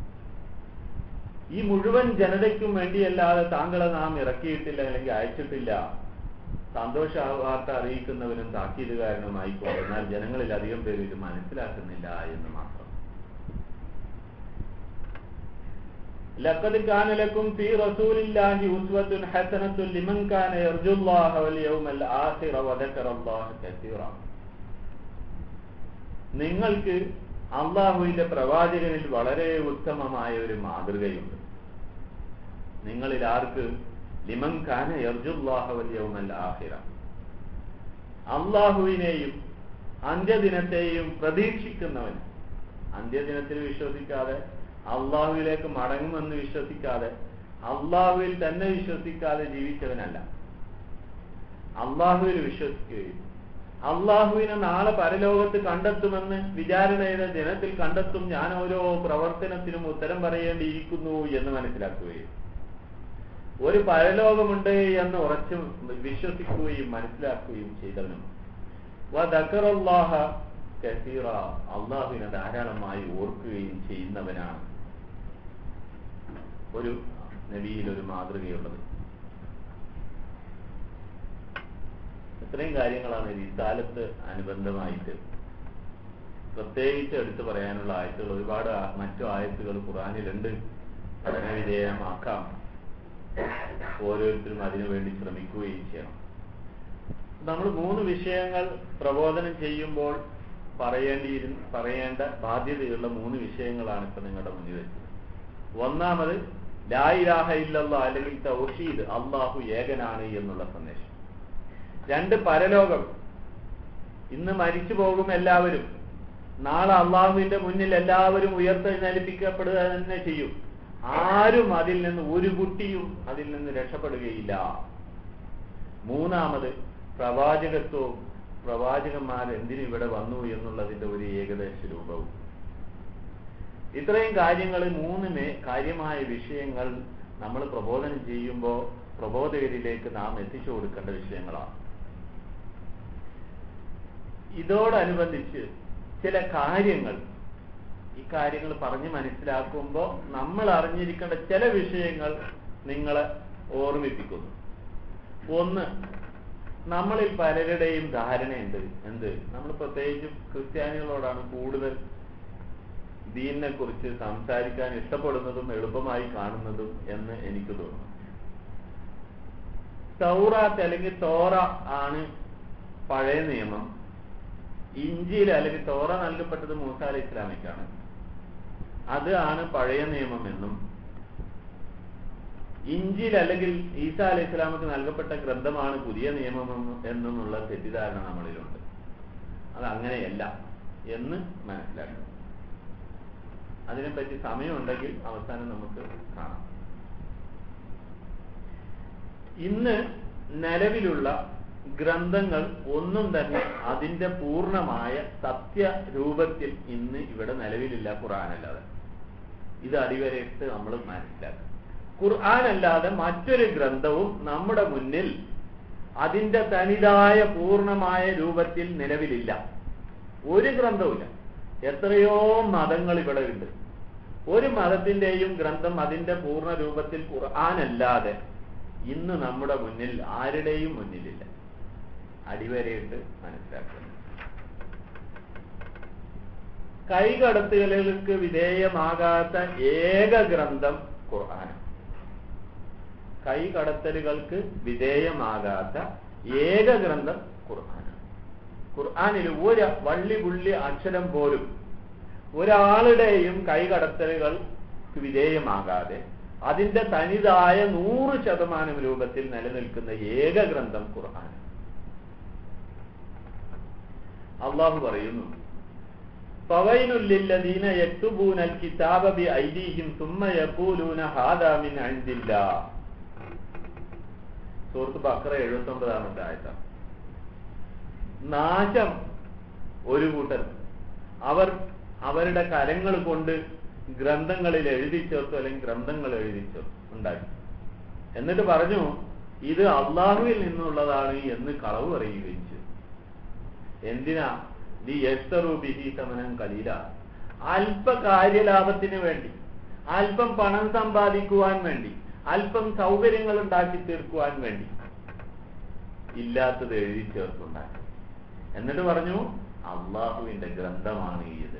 ഈ മുഴുവൻ ജനതയ്ക്കും വേണ്ടിയല്ലാതെ താങ്കളെ നാം ഇറക്കിയിട്ടില്ല അല്ലെങ്കിൽ അയച്ചിട്ടില്ല സന്തോഷ വാർത്ത അറിയിക്കുന്നവനും താക്കീതുകാരനുമായിക്കൊണ്ട് എന്നാൽ ജനങ്ങളിൽ അധികം പേര് ഇത് മനസ്സിലാക്കുന്നില്ല എന്ന് മാത്രം لقد كان لكم في رسول الله أسوة حسنة لمن كان يرجو الله واليوم الآخر وذكر الله كثيرا നിങ്ങൾക്ക് അള്ളാഹുവിന്റെ പ്രവാചകനിൽ വളരെ ഉത്തമമായ ഒരു മാതൃകയുണ്ട് നിങ്ങളിൽ ആർക്ക് ലിമൻ ഖാന യർജുല്ലാഹുവൽ ആഹിറ അള്ളാഹുവിനെയും അന്ത്യദിനത്തെയും പ്രതീക്ഷിക്കുന്നവൻ അന്ത്യദിനത്തിൽ വിശ്വസിക്കാതെ അള്ളാഹുവിലേക്ക് മടങ്ങുമെന്ന് വിശ്വസിക്കാതെ അള്ളാഹുവിൽ തന്നെ വിശ്വസിക്കാതെ ജീവിച്ചവനല്ല അള്ളാഹുവിൽ വിശ്വസിക്കുകയും അള്ളാഹുവിനെ നാളെ പരലോകത്ത് കണ്ടെത്തുമെന്ന് വിചാരണയുടെ ദിനത്തിൽ കണ്ടെത്തും ഞാൻ ഓരോ പ്രവർത്തനത്തിനും ഉത്തരം പറയേണ്ടിയിരിക്കുന്നു എന്ന് മനസ്സിലാക്കുകയും ഒരു പരലോകമുണ്ട് എന്ന് ഉറച്ചു വിശ്വസിക്കുകയും മനസ്സിലാക്കുകയും ചെയ്തവനും അള്ളാഹുവിനെ ധാരാളമായി ഓർക്കുകയും ചെയ്യുന്നവനാണ് ഒരു നബിയിൽ ഒരു മാതൃകയുള്ളത് ഇത്രയും കാര്യങ്ങളാണ് റിസാലത്ത് അനുബന്ധമായിട്ട് പ്രത്യേകിച്ച് എടുത്തു പറയാനുള്ള ആയത്തുകൾ ഒരുപാട് മറ്റു ആയത്തുകൾ ഖുറാനിലുണ്ട് പഠന വിധേയമാക്കാം ഓരോരുത്തരും അതിനുവേണ്ടി ശ്രമിക്കുകയും ചെയ്യണം നമ്മൾ മൂന്ന് വിഷയങ്ങൾ പ്രബോധനം ചെയ്യുമ്പോൾ പറയേണ്ടിയിരു പറയേണ്ട ബാധ്യതയുള്ള മൂന്ന് വിഷയങ്ങളാണ് ഇപ്പൊ നിങ്ങളുടെ മുന്നിൽ വെച്ചത് ഒന്നാമത് ലായിലാഹ ഇല്ലല്ല അല്ലെങ്കിൽ തൗഹീദ് അള്ളാഹു ഏകനാണ് എന്നുള്ള സന്ദേശം രണ്ട് പരലോകം ഇന്ന് മരിച്ചു പോകും എല്ലാവരും നാളെ അള്ളാഹുവിന്റെ മുന്നിൽ എല്ലാവരും ഉയർത്തെഴുന്നേൽപ്പിക്കപ്പെടുക തന്നെ ചെയ്യും ആരും അതിൽ നിന്ന് ഒരു കുട്ടിയും അതിൽ നിന്ന് രക്ഷപ്പെടുകയില്ല മൂന്നാമത് പ്രവാചകത്വവും പ്രവാചകന്മാർ എന്തിനു ഇവിടെ വന്നു എന്നുള്ളതിന്റെ ഒരു ഏകദേശ രൂപവും ഇത്രയും കാര്യങ്ങൾ മൂന്ന് മേ കാര്യമായ വിഷയങ്ങൾ നമ്മൾ പ്രബോധനം ചെയ്യുമ്പോൾ പ്രബോധകരിലേക്ക് നാം എത്തിച്ചു കൊടുക്കേണ്ട വിഷയങ്ങളാണ് ഇതോടനുബന്ധിച്ച് ചില കാര്യങ്ങൾ ഈ കാര്യങ്ങൾ പറഞ്ഞ് മനസ്സിലാക്കുമ്പോൾ നമ്മൾ അറിഞ്ഞിരിക്കേണ്ട ചില വിഷയങ്ങൾ നിങ്ങളെ ഓർമ്മിപ്പിക്കുന്നു ഒന്ന് നമ്മളിൽ പലരുടെയും ധാരണയുണ്ട് എന്ത് നമ്മൾ പ്രത്യേകിച്ചും ക്രിസ്ത്യാനികളോടാണ് കൂടുതൽ ദീനിനെ കുറിച്ച് സംസാരിക്കാൻ ഇഷ്ടപ്പെടുന്നതും എളുപ്പമായി കാണുന്നതും എന്ന് എനിക്ക് തോന്നുന്നു തൗറാത്ത് അല്ലെങ്കിൽ തോറ ആണ് പഴയ നിയമം ഇഞ്ചിയിൽ അല്ലെങ്കിൽ തോറ നൽകപ്പെട്ടത് മൂസ അലി ഇസ്ലാമിക്കാണ് അത് ആണ് പഴയ നിയമം എന്നും ഇഞ്ചിൽ അല്ലെങ്കിൽ ഈസ അലി ഇസ്ലാമിക്ക് നൽകപ്പെട്ട ഗ്രന്ഥമാണ് പുതിയ നിയമം എന്നുമുള്ള തെറ്റിദ്ധാരണ നമ്മളിലുണ്ട് അത് അങ്ങനെയല്ല എന്ന് മനസ്സിലാക്കണം അതിനെപ്പറ്റി സമയമുണ്ടെങ്കിൽ അവസാനം നമുക്ക് കാണാം ഇന്ന് നിലവിലുള്ള ഗ്രന്ഥങ്ങൾ ഒന്നും തന്നെ അതിന്റെ പൂർണ്ണമായ സത്യരൂപത്തിൽ ഇന്ന് ഇവിടെ നിലവിലില്ല ഖുർആാനല്ലാതെ ഇത് അടിവരയിട്ട് നമ്മൾ മനസ്സിലാക്കുക ഖുർആൻ അല്ലാതെ മറ്റൊരു ഗ്രന്ഥവും നമ്മുടെ മുന്നിൽ അതിന്റെ തനിതായ പൂർണ്ണമായ രൂപത്തിൽ നിലവിലില്ല ഒരു ഗ്രന്ഥവുമില്ല എത്രയോ മതങ്ങൾ ഇവിടെ ഉണ്ട് ഒരു മതത്തിന്റെയും ഗ്രന്ഥം അതിന്റെ പൂർണ്ണ രൂപത്തിൽ ഖുർആൻ അല്ലാതെ ഇന്ന് നമ്മുടെ മുന്നിൽ ആരുടെയും മുന്നിലില്ല അടിവരയിട്ട് മനസ്സിലാക്കുന്നു കൈകടത്തുകൾക്ക് വിധേയമാകാത്ത ഏക ഗ്രന്ഥം ഖുർആൻ കൈകടത്തലുകൾക്ക് വിധേയമാകാത്ത ഏക ഗ്രന്ഥം ഖുർആൻ ഖുർആാനിൽ ഒരു വള്ളി പുള്ളി അക്ഷരം പോലും ഒരാളുടെയും കൈകടത്തലുകൾക്ക് വിധേയമാകാതെ അതിന്റെ തനിതായ നൂറ് ശതമാനം രൂപത്തിൽ നിലനിൽക്കുന്ന ഏക ഗ്രന്ഥം ഖുർആൻ അള്ളാഹു പറയുന്നു فويل للذين يكتبون الكتاب بأيديهم ثم يقولون هذا من عند الله സൂറത്ത് ബക്ര എഴുപത്തി ഒമ്പതാമത്തെ ആയത്താണ് നാശം ഒരു കൂട്ടർ അവർ അവരുടെ കരങ്ങൾ കൊണ്ട് ഗ്രന്ഥങ്ങളിൽ എഴുതി ചേർത്തു അല്ലെങ്കിൽ ഗ്രന്ഥങ്ങൾ എഴുതി ചേർത്തു ഉണ്ടാക്കി എന്നിട്ട് പറഞ്ഞു ഇത് അള്ളാഹുവിൽ നിന്നുള്ളതാണ് എന്ന് കളവ് പറയുകയും ചെയ്തു എന്തിനാ ദി ബിഹി സമനം കലീല അല്പ കാര്യലാഭത്തിന് വേണ്ടി അല്പം പണം സമ്പാദിക്കുവാൻ വേണ്ടി അല്പം സൗകര്യങ്ങൾ ഉണ്ടാക്കി തീർക്കുവാൻ വേണ്ടി ഇല്ലാത്തത് എഴുതി ചേർത്തുണ്ടാക്കി എന്നിട്ട് പറഞ്ഞു അള്ളാഹുവിന്റെ ഗ്രന്ഥമാണ് ഇത്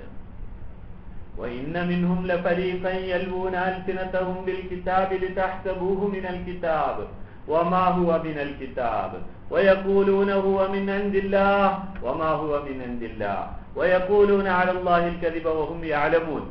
وإن منهم لفريقا يلوون ألسنتهم بالكتاب لتحسبوه من الكتاب وما هو من الكتاب ويقولون هو من عند الله وما هو من عند الله ويقولون على الله الكذب وهم يعلمون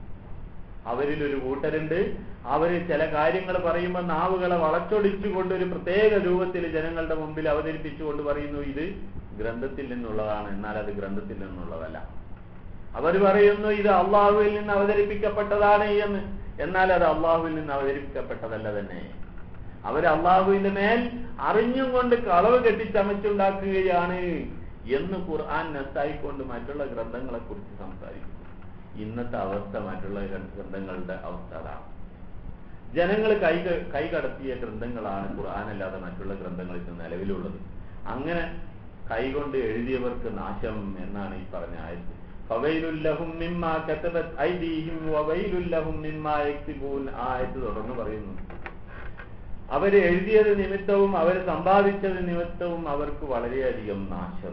അവരിൽ ഒരു കൂട്ടരുണ്ട് അവര് ചില കാര്യങ്ങൾ പറയുമ്പോൾ നാവുകളെ വളച്ചൊടിച്ചുകൊണ്ട് ഒരു പ്രത്യേക രൂപത്തിൽ ജനങ്ങളുടെ മുമ്പിൽ അവതരിപ്പിച്ചുകൊണ്ട് പറയുന്നു ഇത് ഗ്രന്ഥത്തിൽ നിന്നുള്ളതാണ് എന്നാൽ അത് ഗ്രന്ഥത്തിൽ നിന്നുള്ളതല്ല അവർ പറയുന്നു ഇത് അള്ളാഹുവിൽ നിന്ന് അവതരിപ്പിക്കപ്പെട്ടതാണ് എന്ന് എന്നാൽ അത് അള്ളാഹുവിൽ നിന്ന് അവതരിപ്പിക്കപ്പെട്ടതല്ല തന്നെ അവർ അള്ളാഹുവിന്റെ മേൽ അറിഞ്ഞും കൊണ്ട് കളവ് കെട്ടിച്ചമച്ചുണ്ടാക്കുകയാണ് എന്ന് ഖുർആൻ നസ്സായിക്കൊണ്ട് മറ്റുള്ള ഗ്രന്ഥങ്ങളെ കുറിച്ച് സംസാരിക്കുന്നു ഇന്നത്തെ അവസ്ഥ മറ്റുള്ള ഗ്രന്ഥങ്ങളുടെ അവസ്ഥ അതാണ് ജനങ്ങൾ കൈ കൈകടത്തിയ ഗ്രന്ഥങ്ങളാണ് ഖുർആൻ അല്ലാതെ മറ്റുള്ള ഗ്രന്ഥങ്ങളിൽ നിലവിലുള്ളത് അങ്ങനെ കൈകൊണ്ട് എഴുതിയവർക്ക് നാശം എന്നാണ് ഈ പറഞ്ഞ ആയത്ത് ഫവൈലുല്ലഹും മിമ്മാ കതബത് ഐദീഹിം വവൈലുല്ലഹും മിമ്മാ യക്തിബൂൻ ആയത്ത് തുടർന്ന് പറയുന്നു അവർ എഴുതിയത് നിമിത്തവും അവർ സമ്പാദിച്ചത് നിമിത്തവും അവർക്ക് വളരെയധികം നാശം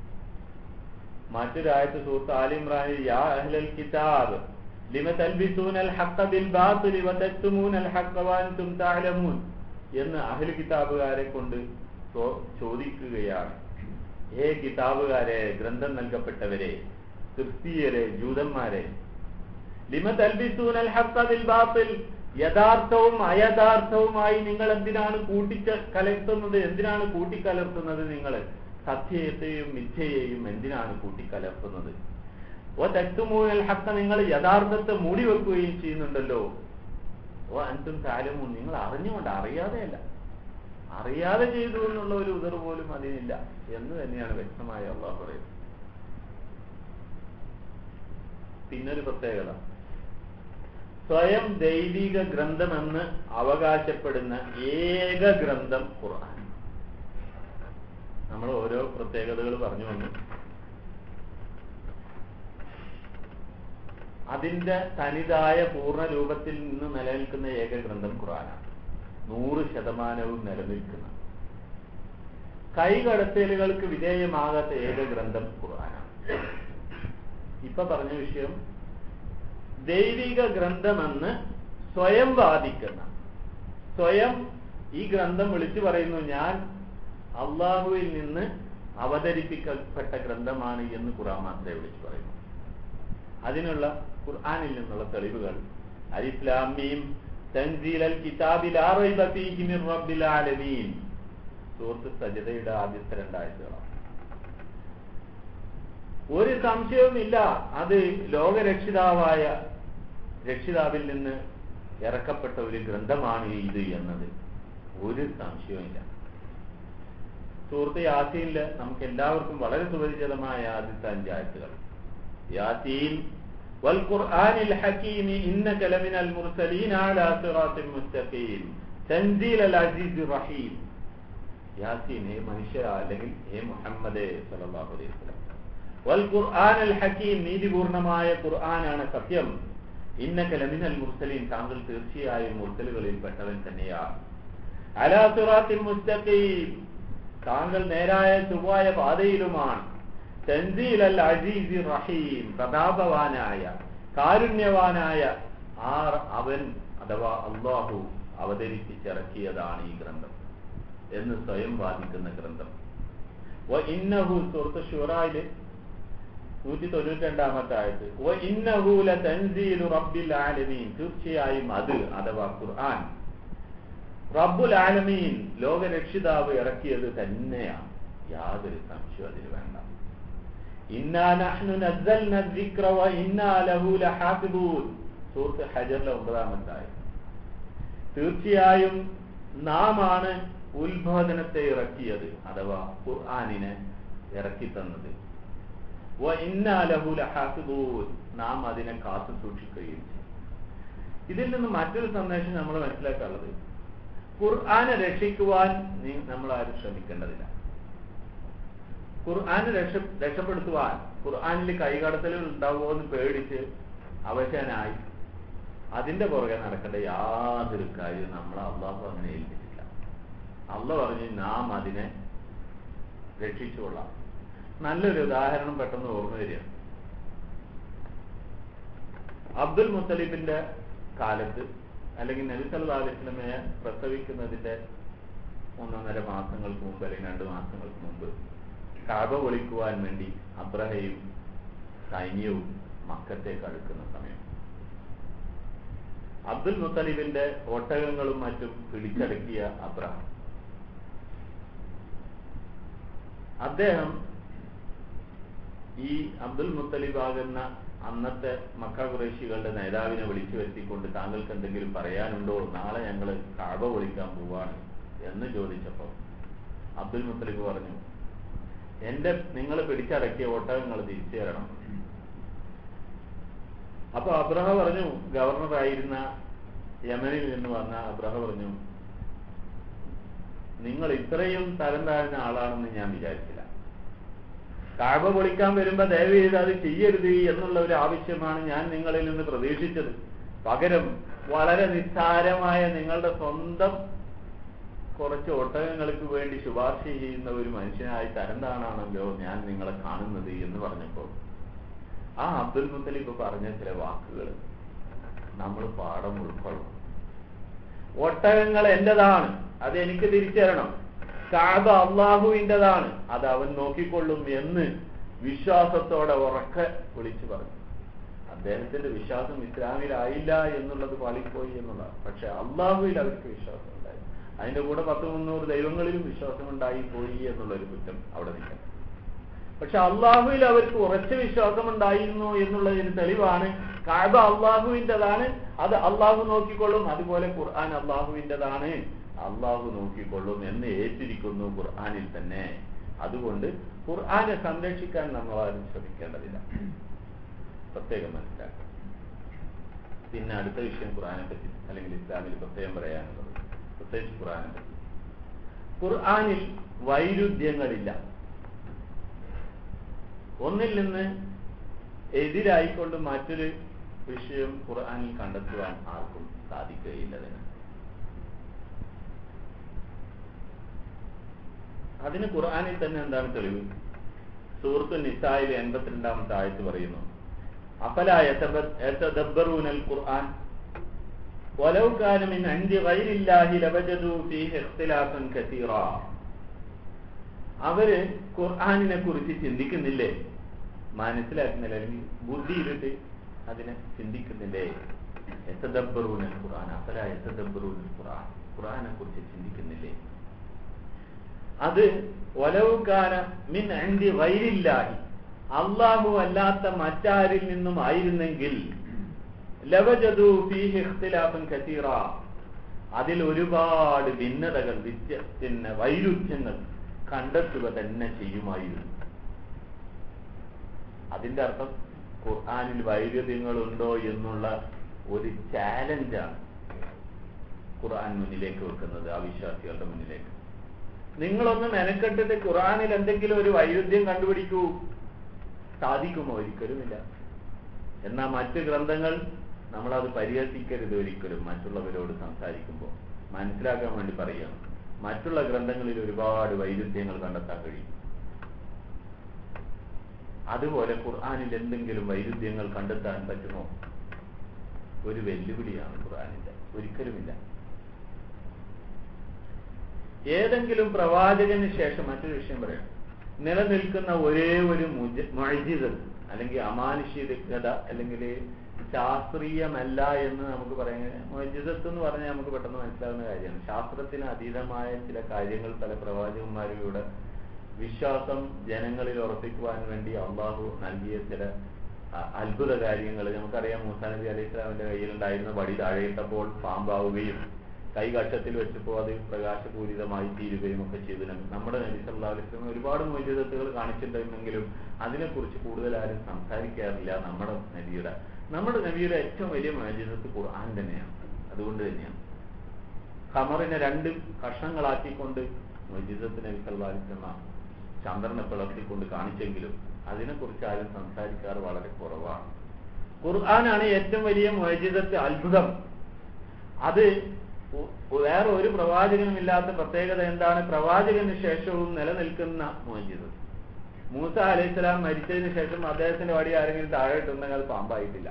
മറ്റൊരായത്ത് സൂറത്ത് ആലിമ്രാനിൽ യാ അഹ്ലൽ കിതാബ് ലിമ തൽബിസൂനൽ ഹഖ ബിൽ ബാത്തിലി വതക്തുമൂനൽ ഹഖ വഅൻതും തഅലമൂൻ എന്ന് അഹ്ലു കിതാബുകാരെ കൊണ്ട് ചോദിക്കുകയാണ് ഏ കിതാബുകാരെ ഗ്രന്ഥം നൽകപ്പെട്ടവരെ ക്രിസ്തീയരെ ജൂതന്മാരെ ലിമ തൽബിസൂനൽ ഹഖ ബിൽ ബാത്തിൽ യഥാർത്ഥവും അയഥാർത്ഥവുമായി നിങ്ങൾ എന്തിനാണ് കൂട്ടിച്ച കലർത്തുന്നത് എന്തിനാണ് കൂട്ടിക്കലർത്തുന്നത് നിങ്ങൾ സത്യത്തെയും മിഥ്യയെയും എന്തിനാണ് കൂട്ടിക്കലർത്തുന്നത് ഓ തെറ്റുമൂനൽ ഹക്ക നിങ്ങൾ യഥാർത്ഥത്തെ മൂടി വെക്കുകയും ചെയ്യുന്നുണ്ടല്ലോ ഓ അൻതും കാലമോ നിങ്ങൾ അറിഞ്ഞുകൊണ്ട് അറിയാതെയല്ല അറിയാതെ ചെയ്തു എന്നുള്ള ഒരു ഉദർ പോലും അതിനില്ല എന്ന് തന്നെയാണ് വ്യക്തമായ അള്ളാഹ് പറയുന്നത് പിന്നൊരു പ്രത്യേകത സ്വയം ദൈവിക ഗ്രന്ഥമെന്ന് അവകാശപ്പെടുന്ന ഏക ഗ്രന്ഥം ഖുർആൻ നമ്മൾ ഓരോ പ്രത്യേകതകൾ പറഞ്ഞു വന്നു അതിന്റെ തനിതായ പൂർണ്ണ രൂപത്തിൽ നിന്ന് നിലനിൽക്കുന്ന ഏക ഗ്രന്ഥം ഖുർആനാണ് നൂറ് ശതമാനവും നിലനിൽക്കുന്ന കൈകടത്തലുകൾക്ക് വിധേയമാകാത്ത ഏക ഗ്രന്ഥം ഖുർആനാണ് ഇപ്പൊ പറഞ്ഞ വിഷയം ദൈവിക ഗ്രന്ഥമെന്ന് സ്വയം വാദിക്കുന്ന സ്വയം ഈ ഗ്രന്ഥം വിളിച്ചു പറയുന്നു ഞാൻ അള്ളാഹുവിൽ നിന്ന് അവതരിപ്പിക്കപ്പെട്ട ഗ്രന്ഥമാണ് എന്ന് ഖുർആൻ മാത്രമേ വിളിച്ചു പറയുന്നു അതിനുള്ള ഖുർആനിൽ നിന്നുള്ള തെളിവുകൾ അലിസ്ലാമീം തൻസീലൽ കിതാബിൽ റബ്ബിൽ ആലമീൻ സൂറത്ത് സജതയുടെ ആദ്യത്തെ രണ്ടാഴ്ചകളാണ് ഒരു സംശയവുമില്ല അത് ലോകരക്ഷിതാവായ രക്ഷിതാവിൽ നിന്ന് ഇറക്കപ്പെട്ട ഒരു ഗ്രന്ഥമാണ് ഇത് എന്നത് ഒരു സംശയവുമില്ല സുഹൃത്ത് യാസീനില് നമുക്ക് എല്ലാവർക്കും വളരെ സുപരിചിതമായ ആദ്യത്തെ അഞ്ചായത്തുകൾ യാസീൻ والقرآن الحكيم إنك لمن المرسلين على صراط مستقيم تنزيل العزيز الرحيم യാസീൻ ഹേ മനുഷ്യ അല്ലെങ്കിൽ ഹേ മുഹമ്മദ് സല്ലല്ലാഹു അലൈഹി വസല്ലം വൽ ഖുർആൻ അൽ ഹക്കീം നീതിപൂർണമായ ഖുർആനാണ് സത്യം ഇന്നക ലമിനൽ മുർസലീൻ താങ്കൾ തീർച്ചയായും മുർസലുകളിൽ പെട്ടവൻ തന്നെയാണ് അലാ സിറാത്തിൽ മുസ്തഖീം താങ്കൾ നേരായ ചൊവ്വായ പാതയിലുമാണ് തൻസീൽ അൽ അസീസ് റഹീം പ്രതാപവാനായ കാരുണ്യവാനായ ആ അവൻ അഥവാ അള്ളാഹു അവതരിപ്പിച്ചിറക്കിയതാണ് ഈ ഗ്രന്ഥം എന്ന് സ്വയം വാദിക്കുന്ന ഗ്രന്ഥം ഇന്നഹു സുഹൃത്ത് ഷുറായില് നൂറ്റി തൊണ്ണൂറ്റി രണ്ടാമത്തെ ആയത് ഇന്നഹൂല തൻസീലു റബ്ബിൽ ആലമീൻ തീർച്ചയായും അത് അഥവാ ഖുർആൻ റബ്ബുൽ ആലമീൻ ലോകരക്ഷിതാവ് ഇറക്കിയത് തന്നെയാണ് യാതൊരു സംശയം അതിന് വേണ്ട ഇന്നാ നഹ്നു നസ്സൽന الذിക്ര വഇന്നാ ലഹു ലഹാഫിദൂൻ സൂറത്ത് ഹജറിലെ ഒമ്പതാമത്തെ ആയത് തീർച്ചയായും നാം ആണ് ഉത്ബോധനത്തെ ഇറക്കിയത് അഥവാ ഖുർആാനിനെ ഇറക്കി തന്നത് വഇന്നാ ലഹു ലഹാഫിദൂൻ നാം അതിനെ കാത്തു സൂക്ഷിക്കുകയും ചെയ്യും ഇതിൽ നിന്ന് മറ്റൊരു സന്ദേശം നമ്മൾ മനസ്സിലാക്കാനുള്ളത് ഖുർആനെ രക്ഷിക്കുവാൻ നീ നമ്മൾ ആരും ശ്രമിക്കേണ്ടതില്ല ഖുർആനെ രക്ഷ രക്ഷപ്പെടുത്തുവാൻ ഖുർആനിൽ കൈകടത്തലുകൾ ഉണ്ടാവുമോ എന്ന് പേടിച്ച് അവശനായി അതിന്റെ പുറകെ നടക്കേണ്ട യാതൊരു കാര്യവും നമ്മൾ അള്ളാഹു അങ്ങനെ ഏൽപ്പിച്ചില്ല അള്ള പറഞ്ഞു നാം അതിനെ രക്ഷിച്ചുകൊള്ളാം നല്ലൊരു ഉദാഹരണം പെട്ടെന്ന് ഓർമ്മ വരിക അബ്ദുൽ മുത്തലിബിന്റെ കാലത്ത് അല്ലെങ്കിൽ നബി സല്ലാ അലൈഹി സ്വലമയെ പ്രസവിക്കുന്നതിന്റെ ഒന്നൊന്നര മാസങ്ങൾക്ക് മുമ്പ് അല്ലെങ്കിൽ രണ്ട് മാസങ്ങൾക്ക് മുമ്പ് കാബ ഒളിക്കുവാൻ വേണ്ടി അബ്രഹയും സൈന്യവും മക്കത്തേക്ക് അടുക്കുന്ന സമയം അബ്ദുൽ മുത്തലിബിന്റെ ഒട്ടകങ്ങളും മറ്റും പിടിച്ചടക്കിയ അബ്രഹാം അദ്ദേഹം ഈ അബ്ദുൽ മുത്തലിബ് ആകുന്ന അന്നത്തെ മക്ക കുറേശികളുടെ നേതാവിനെ വിളിച്ചു വരുത്തിക്കൊണ്ട് താങ്കൾക്ക് എന്തെങ്കിലും പറയാനുണ്ടോ നാളെ ഞങ്ങൾ കാബ വിളിക്കാൻ പോവാണ് എന്ന് ചോദിച്ചപ്പോൾ അബ്ദുൽ മുത്തലിബ് പറഞ്ഞു എന്റെ നിങ്ങൾ പിടിച്ചടക്കിയ ഒട്ടകങ്ങൾ തിരിച്ചു തരണം അപ്പൊ അബ്രഹ പറഞ്ഞു ഗവർണറായിരുന്ന യമനിൽ നിന്ന് വന്ന അബ്രഹ പറഞ്ഞു നിങ്ങൾ ഇത്രയും തരം താഴ്ന്ന ആളാണെന്ന് ഞാൻ വിചാരിച്ചില്ല കാഴ്വ പൊളിക്കാൻ വരുമ്പോ ദയവ് ചെയ്ത് അത് ചെയ്യരുത് എന്നുള്ള ഒരു ആവശ്യമാണ് ഞാൻ നിങ്ങളിൽ നിന്ന് പ്രതീക്ഷിച്ചത് പകരം വളരെ നിസ്സാരമായ നിങ്ങളുടെ സ്വന്തം കുറച്ച് ഒട്ടകങ്ങൾക്ക് വേണ്ടി ശുപാർശ ചെയ്യുന്ന ഒരു മനുഷ്യനായി തരം താണാണല്ലോ ഞാൻ നിങ്ങളെ കാണുന്നത് എന്ന് പറഞ്ഞപ്പോൾ ആ അബ്ദുൽ മുത്തലിബ് പറഞ്ഞ ചില വാക്കുകൾ നമ്മൾ പാഠം ഉൾക്കൊള്ളണം ഒട്ടകങ്ങൾ എന്റേതാണ് അത് എനിക്ക് തിരിച്ചരണം കാബ അള്ളാഹുവിൻ്റെതാണ് അത് അവൻ നോക്കിക്കൊള്ളും എന്ന് വിശ്വാസത്തോടെ ഉറക്കെ വിളിച്ചു പറഞ്ഞു അദ്ദേഹത്തിന്റെ വിശ്വാസം ഇസ്ലാമിലായില്ല എന്നുള്ളത് പാളിപ്പോയി എന്നുള്ളതാണ് പക്ഷെ അള്ളാഹുവിൽ അവർക്ക് വിശ്വാസം ഉണ്ടായി അതിന്റെ കൂടെ പത്ത് മുന്നൂറ് ദൈവങ്ങളിലും വിശ്വാസം ഉണ്ടായി പോയി എന്നുള്ളൊരു കുറ്റം അവിടെ നിൽക്കണം പക്ഷെ അള്ളാഹുവിൽ അവർക്ക് ഉറച്ച വിശ്വാസം ഉണ്ടായിരുന്നു എന്നുള്ളതിന് തെളിവാണ് കാബ അള്ളാഹുവിൻ്റെതാണ് അത് അള്ളാഹു നോക്കിക്കൊള്ളും അതുപോലെ ഖുർആൻ അള്ളാഹുവിൻ്റെതാണ് അള്ളാഹു നോക്കിക്കൊള്ളും എന്ന് ഏറ്റിരിക്കുന്നു ഖുർആാനിൽ തന്നെ അതുകൊണ്ട് ഖുർആനെ സംരക്ഷിക്കാൻ നമ്മൾ ആരും ശ്രമിക്കേണ്ടതില്ല പ്രത്യേകം മനസ്സിലാക്കുക പിന്നെ അടുത്ത വിഷയം ഖുർആനെ പറ്റി അല്ലെങ്കിൽ ഇസ്ലാമിൽ പ്രത്യേകം പറയാനുള്ളത് പ്രത്യേകിച്ച് ഖുർആനെ പറ്റി ഖുർആനിൽ വൈരുദ്ധ്യങ്ങളില്ല ഒന്നിൽ നിന്ന് എതിരായിക്കൊണ്ട് മറ്റൊരു വിഷയം ഖുർആനിൽ കണ്ടെത്തുവാൻ ആർക്കും സാധിക്കുകയില്ല അതിന് അതിന് ഖുർആനിൽ തന്നെ എന്താണ് തെളിവ് സൂറത്തു നിസായിലെ എൺപത്തിരണ്ടാമത്തെ ആയത്ത് പറയുന്നു അഫലായത്തബറൂനൽ ഖുർആൻ ولو كان من عند غير الله لوجدوا فيه اختلافا كثيرا അവര് ഖുർആാനിനെ കുറിച്ച് ചിന്തിക്കുന്നില്ലേ മനസ്സിലാക്കുന്നില്ല അല്ലെങ്കിൽ ബുദ്ധിയിലിട്ട് അതിനെ ചിന്തിക്കുന്നില്ലേ എത്തദബ്ബറൂനൽ ഖുർആൻ അഫല എത്തദബ്ബറൂനൽ ഖുർആൻ ഖുർആനെ കുറിച്ച് ചിന്തിക്കുന്നില്ലേ അത് ഒലവുകാര മിൻ അണ്ടി വൈരില്ലാഹി അള്ളാഹു അല്ലാത്ത മറ്റാരിൽ നിന്നും ആയിരുന്നെങ്കിൽ ലവജതു ഫീഹി ഇഖ്തിലാഫൻ കസീറ അതിൽ ഒരുപാട് ഭിന്നതകൾ വ്യത്യ പിന്നെ വൈരുദ്ധ്യങ്ങൾ കണ്ടെത്തുക തന്നെ ചെയ്യുമായിരുന്നു അതിന്റെ അർത്ഥം ഖുർആാനിൽ വൈരുദ്ധ്യങ്ങളുണ്ടോ എന്നുള്ള ഒരു ചാലഞ്ചാണ് ഖുർആൻ മുന്നിലേക്ക് വെക്കുന്നത് അവിശ്വാസികളുടെ മുന്നിലേക്ക് നിങ്ങളൊന്ന് മെനക്കെട്ടിട്ട് ഖുറാനിൽ എന്തെങ്കിലും ഒരു വൈരുദ്ധ്യം കണ്ടുപിടിക്കൂ സാധിക്കുമോ ഒരിക്കലുമില്ല എന്നാൽ മറ്റ് ഗ്രന്ഥങ്ങൾ നമ്മളത് പരിഹസിക്കരുത് ഒരിക്കലും മറ്റുള്ളവരോട് സംസാരിക്കുമ്പോൾ മനസ്സിലാക്കാൻ വേണ്ടി പറയുകയാണ് മറ്റുള്ള ഗ്രന്ഥങ്ങളിൽ ഒരുപാട് വൈരുദ്ധ്യങ്ങൾ കണ്ടെത്താൻ കഴിയും അതുപോലെ ഖുർആാനിൽ എന്തെങ്കിലും വൈരുദ്ധ്യങ്ങൾ കണ്ടെത്താൻ പറ്റുമോ ഒരു വെല്ലുവിളിയാണ് ഖുർആാനിന്റെ ഒരിക്കലുമില്ല ഏതെങ്കിലും പ്രവാചകന് ശേഷം മറ്റൊരു വിഷയം പറയാം നിലനിൽക്കുന്ന ഒരേ ഒരു മൊഴിജിത് അല്ലെങ്കിൽ അമാനുഷികത അല്ലെങ്കിൽ ശാസ്ത്രീയമല്ല എന്ന് നമുക്ക് പറയാൻ മൊഴിജിതത്ത് എന്ന് പറഞ്ഞാൽ നമുക്ക് പെട്ടെന്ന് മനസ്സിലാവുന്ന കാര്യമാണ് ശാസ്ത്രത്തിന് അതീതമായ ചില കാര്യങ്ങൾ പല പ്രവാചകന്മാരും ഇവിടെ വിശ്വാസം ജനങ്ങളിൽ ഉറപ്പിക്കുവാൻ വേണ്ടി അള്ളാഹു നൽകിയ ചില അ- അത്ഭുത കാര്യങ്ങൾ നമുക്കറിയാം മൂസാ നബി അലൈഹി ഇസ്ലാമിന്റെ കയ്യിലുണ്ടായിരുന്ന വടി താഴെയിട്ടപ്പോൾ പാമ്പാവുകയും കൈ കക്ഷത്തിൽ വെച്ചപ്പോൾ അത് പ്രകാശപൂരിതമായി തീരുകയും ഒക്കെ ചെയ്തു നബി- നമ്മുടെ നബി സല്ലല്ലാഹു അലൈഹി വസല്ലം ഒരുപാട് മോചിതത്തുകൾ കാണിച്ചിട്ടുണ്ടെങ്കിലും അതിനെക്കുറിച്ച് കൂടുതൽ ആരും സംസാരിക്കാറില്ല നമ്മുടെ നബിയുടെ നമ്മുടെ നബിയുടെ ഏറ്റവും വലിയ മോചിതത്ത് ഖുർആൻ തന്നെയാണ് അതുകൊണ്ട് തന്നെയാണ് ഖമറിനെ രണ്ട് കഷ്ണങ്ങളാക്കിക്കൊണ്ട് മജിദത്ത് നബി സല്ലല്ലാഹു അലൈഹി വസല്ലം ചന്ദ്രനെ പിളർത്തിക്കൊണ്ട് കാണിച്ചെങ്കിലും അതിനെക്കുറിച്ച് ആരും സംസാരിക്കാറ് വളരെ കുറവാണ് ഖുർആനാണ് ഏറ്റവും വലിയ മോചിതത്ത് അത്ഭുതം അത് ഒ- വേറെ ഒരു പ്രവാചകനും ഇല്ലാത്ത പ്രത്യേകത എന്താണ് പ്രവാചകന് ശേഷവും നിലനിൽക്കുന്ന മോചിതത്ത് മൂസ അലൈഹിസ്സലാം മരിച്ചതിന് ശേഷം അദ്ദേഹത്തിന്റെ വടി ആരെങ്കിലും താഴെ ഇട്ടുണ്ടെങ്കിൽ അത് പാമ്പായിട്ടില്ല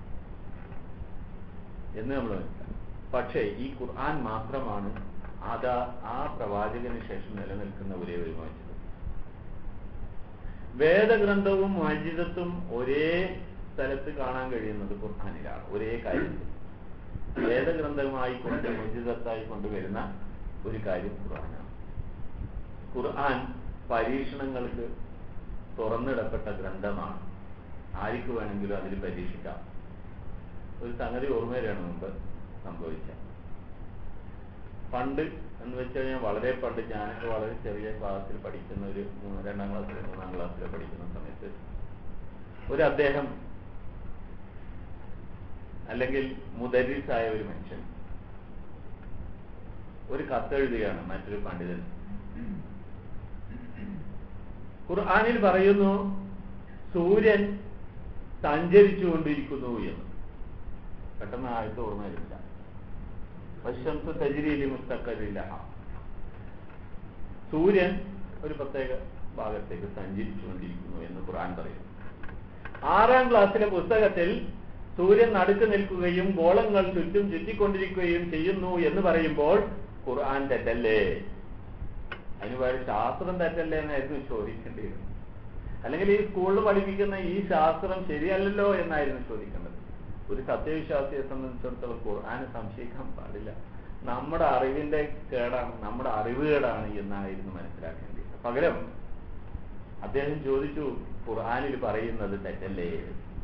എന്ന് നമ്മൾ മനസ്സിലാക്കും പക്ഷേ ഈ ഖുർആൻ മാത്രമാണ് അതാ ആ പ്രവാചകന് ശേഷം നിലനിൽക്കുന്ന ഒരേ ഒരു മോചിതം വേദഗ്രന്ഥവും മോചിതത്തും ഒരേ സ്ഥലത്ത് കാണാൻ കഴിയുന്നത് ഖുർആനിലാണ് ഒരേ കാര്യത്തിൽ വേദഗ്രന്ഥമായി കൊണ്ട് മോചിതത്തായി കൊണ്ടുവരുന്ന ഒരു കാര്യം ഖുർആനാണ് ഖുർആൻ പരീക്ഷണങ്ങൾക്ക് തുറന്നിടപ്പെട്ട ഗ്രന്ഥമാണ് ആർക്ക് വേണമെങ്കിലും അതിൽ പരീക്ഷിക്കാം ഒരു സംഗതി ഓർമ്മയിലാണ് മുമ്പ് സംഭവിച്ച പണ്ട് എന്ന് വെച്ച് കഴിഞ്ഞാൽ വളരെ പണ്ട് ഞാനൊക്കെ വളരെ ചെറിയ ക്ലാസ്സിൽ പഠിക്കുന്ന ഒരു മൂന്ന് രണ്ടാം ക്ലാസ്സിൽ മൂന്നാം ക്ലാസ്സിൽ പഠിക്കുന്ന സമയത്ത് ഒരു അദ്ദേഹം അല്ലെങ്കിൽ മുദരിസായ ഒരു മനുഷ്യൻ ഒരു കത്തെഴുതുകയാണ് മറ്റൊരു പണ്ഡിതൻ ഖുർആനിൽ പറയുന്നു സൂര്യൻ സഞ്ചരിച്ചുകൊണ്ടിരിക്കുന്നു എന്ന് പെട്ടെന്ന് ആയത്ത് ഓർമ്മ വരില്ല വശംസ് തജിരിയിലെ മുസ്തക്കരില്ല സൂര്യൻ ഒരു പ്രത്യേക ഭാഗത്തേക്ക് സഞ്ചരിച്ചുകൊണ്ടിരിക്കുന്നു എന്ന് ഖുർആൻ പറയുന്നു ആറാം ക്ലാസ്സിലെ പുസ്തകത്തിൽ സൂര്യൻ നടുക്ക് നിൽക്കുകയും ഗോളങ്ങൾ ചുറ്റും ചുറ്റിക്കൊണ്ടിരിക്കുകയും ചെയ്യുന്നു എന്ന് പറയുമ്പോൾ ഖുർആൻ തെറ്റല്ലേ അതിന് പകരം ശാസ്ത്രം തെറ്റല്ലേ എന്നായിരുന്നു ചോദിക്കേണ്ടിയിരുന്നത് അല്ലെങ്കിൽ ഈ സ്കൂളിൽ പഠിപ്പിക്കുന്ന ഈ ശാസ്ത്രം ശരിയല്ലല്ലോ എന്നായിരുന്നു ചോദിക്കേണ്ടത് ഒരു സത്യവിശ്വാസിയെ സംബന്ധിച്ചിടത്തോളം ഖുർആനെ സംശയിക്കാൻ പാടില്ല നമ്മുടെ അറിവിന്റെ കേടാണ് നമ്മുടെ അറിവുകേടാണ് എന്നായിരുന്നു മനസ്സിലാക്കേണ്ടത് പകരം അദ്ദേഹം ചോദിച്ചു ഖുർആനിൽ പറയുന്നത് തെറ്റല്ലേ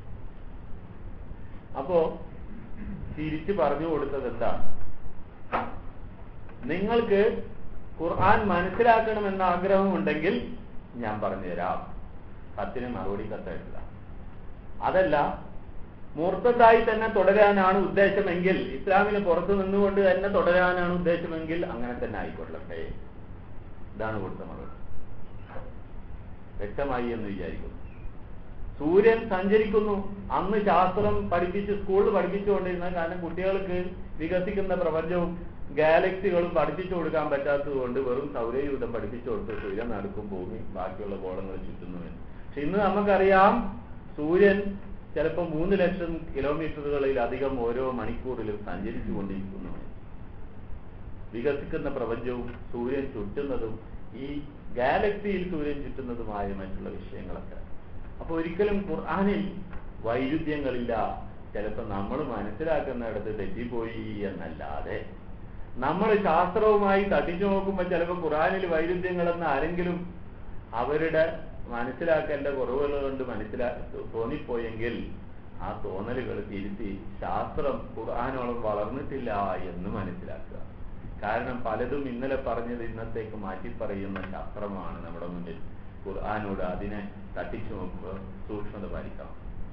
അപ്പോ തിരിച്ചു പറഞ്ഞു കൊടുത്തത് എന്താണ് നിങ്ങൾക്ക് ഖുർആൻ മനസ്സിലാക്കണമെന്ന ആഗ്രഹമുണ്ടെങ്കിൽ ഞാൻ പറഞ്ഞുതരാം കത്തിന് മറുപടി കത്തെഴുതുക അതല്ല മൂർത്തതായി തന്നെ തുടരാനാണ് ഉദ്ദേശമെങ്കിൽ ഇസ്ലാമിന് പുറത്തു നിന്നുകൊണ്ട് തന്നെ തുടരാനാണ് ഉദ്ദേശമെങ്കിൽ അങ്ങനെ തന്നെ ആയിക്കൊള്ളട്ടെ ഇതാണ് കൊടുത്ത മറുപടി വ്യക്തമായി എന്ന് വിചാരിക്കുന്നു സൂര്യൻ സഞ്ചരിക്കുന്നു അന്ന് ശാസ്ത്രം പഠിപ്പിച്ച് സ്കൂളിൽ പഠിപ്പിച്ചുകൊണ്ടിരുന്ന കാരണം കുട്ടികൾക്ക് വികസിക്കുന്ന പ്രപഞ്ചവും ഗാലക്സികളും പഠിപ്പിച്ചു കൊടുക്കാൻ പറ്റാത്തത് കൊണ്ട് വെറും സൗരയൂഥം പഠിപ്പിച്ചു കൊടുത്ത് സൂര്യൻ നടക്കും ഭൂമി ബാക്കിയുള്ള ഗോളങ്ങൾ ചുറ്റുന്നുവെന്ന് പക്ഷെ ഇന്ന് നമുക്കറിയാം സൂര്യൻ ചിലപ്പോൾ മൂന്ന് ലക്ഷം കിലോമീറ്ററുകളിലധികം ഓരോ മണിക്കൂറിലും സഞ്ചരിച്ചു കൊണ്ടിരിക്കുന്നു വികസിക്കുന്ന പ്രപഞ്ചവും സൂര്യൻ ചുറ്റുന്നതും ഈ ഗാലക്സിയിൽ സൂര്യൻ ചുറ്റുന്നതുമായ മറ്റുള്ള വിഷയങ്ങളൊക്കെ അപ്പൊ ഒരിക്കലും ഖുർആാനിൽ വൈരുദ്ധ്യങ്ങളില്ല ചിലപ്പോൾ നമ്മൾ മനസ്സിലാക്കുന്നിടത്ത് തെറ്റിപ്പോയി എന്നല്ലാതെ നമ്മൾ ശാസ്ത്രവുമായി തട്ടിച്ചു നോക്കുമ്പോൾ ചിലപ്പോൾ ഖുർആാനിൽ വൈരുദ്ധ്യങ്ങളെന്ന് ആരെങ്കിലും അവരുടെ മനസ്സിലാക്കേണ്ട കുറവുകൾ കൊണ്ട് മനസ്സിലാ തോന്നിപ്പോയെങ്കിൽ ആ തോന്നലുകൾ തിരുത്തി ശാസ്ത്രം ഖുർആാനോളം വളർന്നിട്ടില്ല എന്ന് മനസ്സിലാക്കുക കാരണം പലതും ഇന്നലെ പറഞ്ഞത് ഇന്നത്തേക്ക് മാറ്റി പറയുന്ന ശാസ്ത്രമാണ് നമ്മുടെ മുന്നിൽ ഖുർആാനോട് അതിനെ തട്ടിച്ചു നോക്കുമ്പോൾ സൂക്ഷ്മത പാലിക്കണം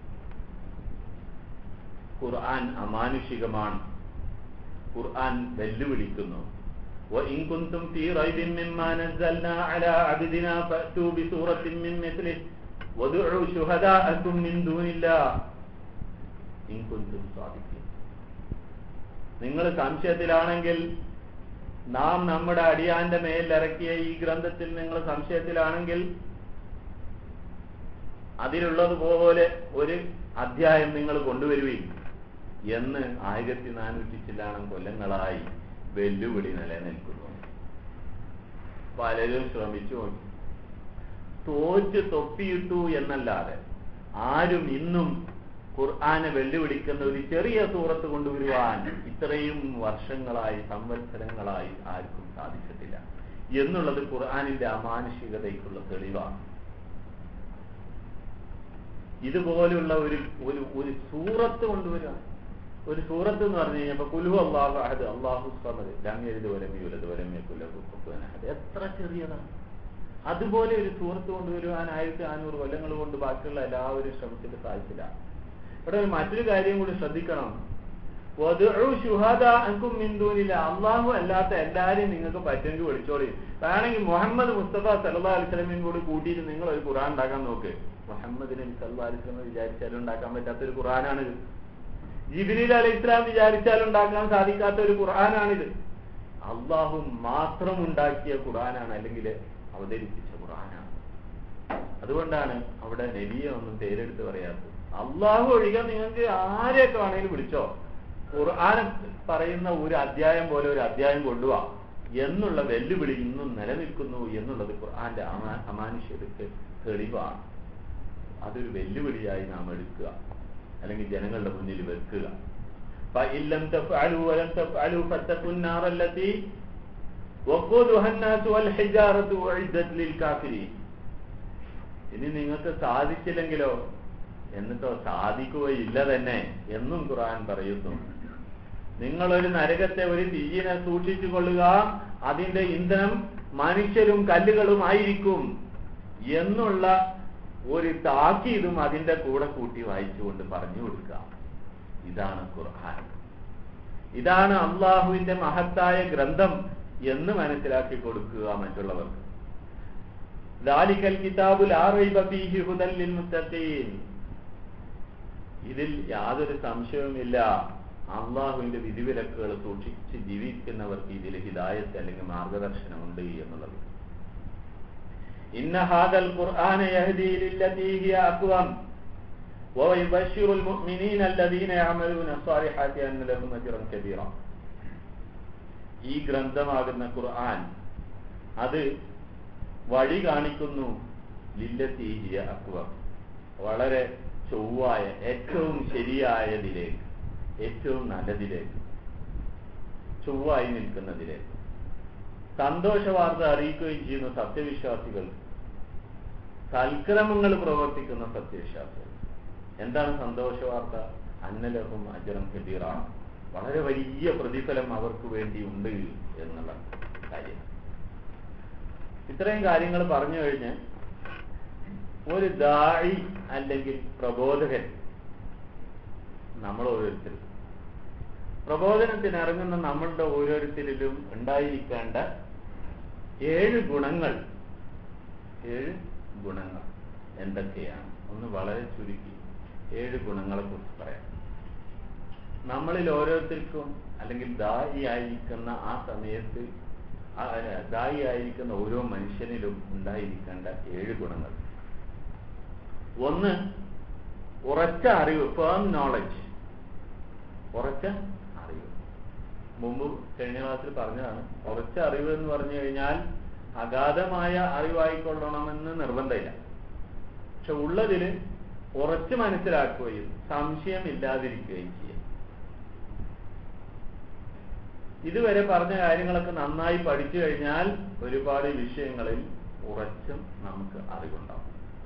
ഖുർആൻ അമാനുഷികമാണ് ഖുർആൻ വെല്ലുവിളിക്കുന്നു وإن كنتم في ريب مما نزلنا على عبدنا فأتوا بسورة من مثله وادعوا شهداءكم من دون الله إن كنتم صادقين നിങ്ങൾ സംശയത്തിലാണെങ്കിൽ നാം നമ്മുടെ അടിയാന്റെ മേൽ ഇറക്കിയ ഈ ഗ്രന്ഥത്തിൽ നിങ്ങൾ സംശയത്തിലാണെങ്കിൽ അതിലുള്ളതുപോലെ ഒരു അധ്യായം നിങ്ങൾ കൊണ്ടുവരുകയും എന്ന് ആയിരത്തി നാനൂറ്റി ചില്ലാണം കൊല്ലങ്ങളായി വെല്ലുവിളി നിലനിൽക്കുന്നു പലരും ശ്രമിച്ചു നോക്കി തോറ്റ് തൊപ്പിയിട്ടു എന്നല്ലാതെ ആരും ഇന്നും ഖുർആനെ വെല്ലുവിളിക്കുന്ന ഒരു ചെറിയ സൂറത്ത് കൊണ്ടുവരുവാൻ ഇത്രയും വർഷങ്ങളായി സംവത്സരങ്ങളായി ആർക്കും സാധിച്ചിട്ടില്ല എന്നുള്ളത് ഖുർആാനിന്റെ അമാനുഷികതയ്ക്കുള്ള തെളിവാണ് ഇതുപോലുള്ള ഒരു ഒരു ഒരു സൂറത്ത് കൊണ്ടുവരിക ഒരു സൂറത്ത് എന്ന് പറഞ്ഞു കഴിഞ്ഞപ്പോ കുലു അള്ളാഹു അഹദ് അള്ളാഹു സമത് ലമ്യരുത് വലമിയുലത് വലമ്യക്കുലഹു അഹദ് എത്ര ചെറിയതാണ് അതുപോലെ ഒരു സൂറത്ത് കൊണ്ടുവരുവാൻ ആയിരത്തി നാനൂറ് കൊല്ലങ്ങൾ കൊണ്ട് ബാക്കിയുള്ള എല്ലാവരും ശ്രമത്തിന്റെ സാധിച്ചിലാണ് ഇവിടെ ഒരു മറ്റൊരു കാര്യം കൂടി ശ്രദ്ധിക്കണം അള്ളാഹു അല്ലാത്ത എല്ലാരെയും നിങ്ങൾക്ക് പറ്റുമെങ്കിൽ വിളിച്ചോളി വേണമെങ്കിൽ മുഹമ്മദ് മുസ്തഫ സല്ലാ അലിസ്ലമിയും കൂടി കൂട്ടിയിട്ട് നിങ്ങൾ ഒരു ഖുറാൻ ഉണ്ടാക്കാൻ നോക്ക് മുഹമ്മദ് നബി സല്ലാ അലിസ്ലമ വിചാരിച്ചാലും ഉണ്ടാക്കാൻ പറ്റാത്ത ഒരു ഖുറാനാണിത് ജിബിനിൽ അലി ഇസ്ലാം വിചാരിച്ചാലും ഉണ്ടാക്കാൻ സാധിക്കാത്ത ഒരു ഖുർആനാണിത് അള്ളാഹു മാത്രം ഉണ്ടാക്കിയ ഖുർആനാണ് അല്ലെങ്കിൽ അവതരിപ്പിച്ച ഖുർആനാണ് അതുകൊണ്ടാണ് അവിടെ നബിയെ ഒന്നും പേരെടുത്ത് പറയാത്തത് അള്ളാഹു ഒഴികെ നിങ്ങൾക്ക് ആരെയൊക്കെ വേണേലും വിളിച്ചോ ഖുർആൻ പറയുന്ന ഒരു അധ്യായം പോലെ ഒരു അധ്യായം കൊണ്ടുപോവാ എന്നുള്ള വെല്ലുവിളി ഇന്നും നിലനിൽക്കുന്നു എന്നുള്ളത് ഖുർആന്റെ അമാ അമാനുഷ്യതയ്ക്ക് തെളിവാണ് അതൊരു വെല്ലുവിളിയായി നാം എടുക്കുക അല്ലെങ്കിൽ ജനങ്ങളുടെ മുന്നിൽ വെക്കുക ഇനി നിങ്ങൾക്ക് സാധിച്ചില്ലെങ്കിലോ എന്നിട്ടോ സാധിക്കുകയില്ല തന്നെ എന്നും ഖുർആൻ പറയുന്നു നിങ്ങളൊരു നരകത്തെ ഒരു തീയിനെ സൂക്ഷിച്ചു കൊള്ളുക അതിന്റെ ഇന്ധനം മനുഷ്യരും കല്ലുകളും ആയിരിക്കും എന്നുള്ള ഒരു താക്കീതും അതിന്റെ കൂടെ കൂട്ടി വായിച്ചുകൊണ്ട് പറഞ്ഞു കൊടുക്കുക ഇതാണ് ഖുർആൻ ഇതാണ് അള്ളാഹുവിന്റെ മഹത്തായ ഗ്രന്ഥം എന്ന് മനസ്സിലാക്കി കൊടുക്കുക മറ്റുള്ളവർക്ക് ദാലിക്കൽ കിതാബുൽ ഇതിൽ യാതൊരു സംശയവുമില്ല അള്ളാഹുവിന്റെ വിധിവിലക്കുകൾ സൂക്ഷിച്ച് ജീവിക്കുന്നവർക്ക് ഇതിൽ ഹിദായത്ത് അല്ലെങ്കിൽ മാർഗദർശനമുണ്ട് എന്നുള്ളത് ഇന്ന ഹാദൽ ഖുർആന യഹ്ദി ലില്ലതി ഹിയ അഖ്വം ويبشر المؤمنين الذين يعملون الصالحات أن لهم أجرا كبيرا ഈ ഗ്രന്ഥമാകുന്ന ഖുർആൻ അത് വഴി കാണിക്കുന്നു ലില്ലത്തീഹിയ അക്വ വളരെ ചൊവ്വായ ഏറ്റവും ശരിയായതിലേക്ക് ഏറ്റവും നല്ലതിലേക്ക് ചൊവ്വായി നിൽക്കുന്നതിലേക്ക് സന്തോഷ വാർത്ത അറിയിക്കുകയും ചെയ്യുന്ന സത്യവിശ്വാസികൾ സൽക്രമങ്ങൾ പ്രവർത്തിക്കുന്ന സത്യവിശ്വാസികൾ എന്താണ് സന്തോഷ വാർത്ത അന്നലഹും അജറം കബീറാണ് വളരെ വലിയ പ്രതിഫലം അവർക്ക് വേണ്ടി ഉണ്ട് എന്നുള്ള കാര്യം ഇത്രയും കാര്യങ്ങൾ പറഞ്ഞു കഴിഞ്ഞ് ഒരു ദാഴി അല്ലെങ്കിൽ പ്രബോധകൻ നമ്മൾ ഓരോരുത്തരും പ്രബോധനത്തിന് ഇറങ്ങുന്ന നമ്മളുടെ ഓരോരുത്തരിലും ഉണ്ടായിരിക്കേണ്ട ഏഴ് ഗുണങ്ങൾ ഏഴ് ഗുണങ്ങൾ എന്തൊക്കെയാണ് ഒന്ന് വളരെ ചുരുക്കി ഏഴ് ഗുണങ്ങളെ കുറിച്ച് പറയാം നമ്മളിൽ ഓരോരുത്തർക്കും അല്ലെങ്കിൽ ദായി ആയിരിക്കുന്ന ആ സമയത്ത് ദായി ആയിരിക്കുന്ന ഓരോ മനുഷ്യനിലും ഉണ്ടായിരിക്കേണ്ട ഏഴ് ഗുണങ്ങൾ ഒന്ന് ഉറച്ച അറിവ് ഫേം നോളജ് ഉറച്ച അറിവ് മുമ്പ് കഴിഞ്ഞ ക്ലാസ്സിൽ പറഞ്ഞതാണ് ഉറച്ച അറിവ് എന്ന് പറഞ്ഞു കഴിഞ്ഞാൽ അഗാധമായ അറിവായിക്കൊള്ളണമെന്ന് നിർബന്ധമില്ല പക്ഷെ ഉള്ളതിൽ ഉറച്ചു മനസ്സിലാക്കുകയും സംശയമില്ലാതിരിക്കുകയും ചെയ്യും ഇതുവരെ പറഞ്ഞ കാര്യങ്ങളൊക്കെ നന്നായി പഠിച്ചു കഴിഞ്ഞാൽ ഒരുപാട് വിഷയങ്ങളിൽ ഉറച്ചും നമുക്ക് അറിവുണ്ടാവും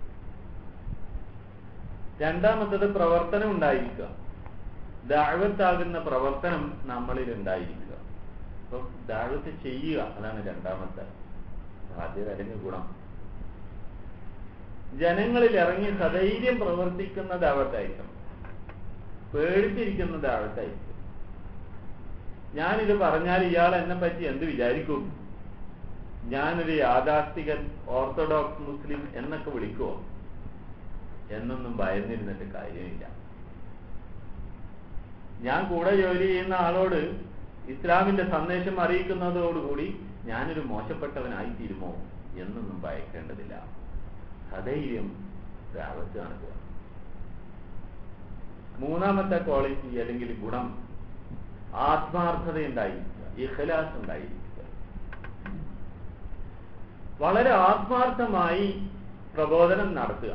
രണ്ടാമത്തത് പ്രവർത്തനം ഉണ്ടായിരിക്കുക ദാഴ്വത്താകുന്ന പ്രവർത്തനം നമ്മളിൽ ഉണ്ടായിരിക്കുക അപ്പൊ ദാഴ്വത്ത് ചെയ്യുക അതാണ് രണ്ടാമത്തെ ആദ്യ അല്ലെങ്കിൽ ഗുണം ജനങ്ങളിൽ ഇറങ്ങി സധൈര്യം പ്രവർത്തിക്കുന്ന ദാവത്തായിരിക്കണം പേടിച്ചിരിക്കുന്ന ദാവത്തായിരിക്കും ഞാനിത് പറഞ്ഞാൽ ഇയാൾ എന്നെ പറ്റി എന്ത് വിചാരിക്കും ഞാനൊരു യാഥാസ്ഥികൻ ഓർത്തഡോക്സ് മുസ്ലിം എന്നൊക്കെ വിളിക്കുമോ എന്നൊന്നും ഭയന്നിരുന്നിട്ട് കാര്യമില്ല ഞാൻ കൂടെ ജോലി ചെയ്യുന്ന ആളോട് ഇസ്ലാമിന്റെ സന്ദേശം അറിയിക്കുന്നതോടുകൂടി ഞാനൊരു മോശപ്പെട്ടവനായി തീരുമോ എന്നൊന്നും ഭയക്കേണ്ടതില്ല സധൈര്യം ദാവത്ത് കാണിക്കുക മൂന്നാമത്തെ ക്വാളിറ്റി അല്ലെങ്കിൽ ഗുണം ആത്മാർത്ഥത ഉണ്ടായിരിക്കുക ഇഖലാസ് ഉണ്ടായിരിക്കുക വളരെ ആത്മാർത്ഥമായി പ്രബോധനം നടത്തുക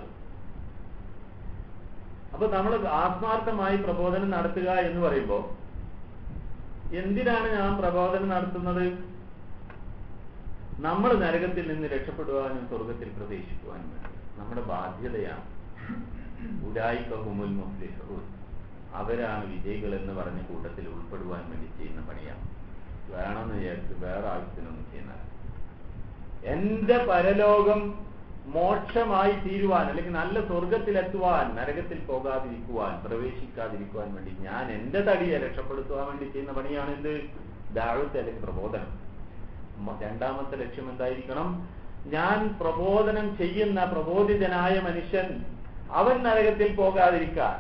അപ്പൊ നമ്മൾ ആത്മാർത്ഥമായി പ്രബോധനം നടത്തുക എന്ന് പറയുമ്പോൾ എന്തിനാണ് ഞാൻ പ്രബോധനം നടത്തുന്നത് നമ്മൾ നരകത്തിൽ നിന്ന് രക്ഷപ്പെടുവാനും സ്വർഗത്തിൽ പ്രവേശിക്കുവാനും വേണ്ടി നമ്മുടെ ബാധ്യതയാണ് ഉലായിക്കഹുമുൽ മുഫ്ലിഹൂൻ അവരാണ് വിജയികൾ എന്ന് പറഞ്ഞ കൂട്ടത്തിൽ ഉൾപ്പെടുവാൻ വേണ്ടി ചെയ്യുന്ന പണിയാണ് വേണമെന്ന് വിചാരിച്ച് വേറെ ആവശ്യത്തിനൊന്നും ചെയ്യുന്ന എന്റെ പരലോകം മോക്ഷമായി തീരുവാൻ അല്ലെങ്കിൽ നല്ല സ്വർഗത്തിലെത്തുവാൻ നരകത്തിൽ പോകാതിരിക്കുവാൻ പ്രവേശിക്കാതിരിക്കുവാൻ വേണ്ടി ഞാൻ എന്റെ തടിയെ രക്ഷപ്പെടുത്തുവാൻ വേണ്ടി ചെയ്യുന്ന പണിയാണ് എന്ത് ദാവത്ത് അല്ലെങ്കിൽ പ്രബോധനം മ- രണ്ടാമത്തെ ലക്ഷ്യം എന്തായിരിക്കണം ഞാൻ പ്രബോധനം ചെയ്യുന്ന പ്രബോധിതനായ മനുഷ്യൻ അവൻ നരകത്തിൽ പോകാതിരിക്കാൻ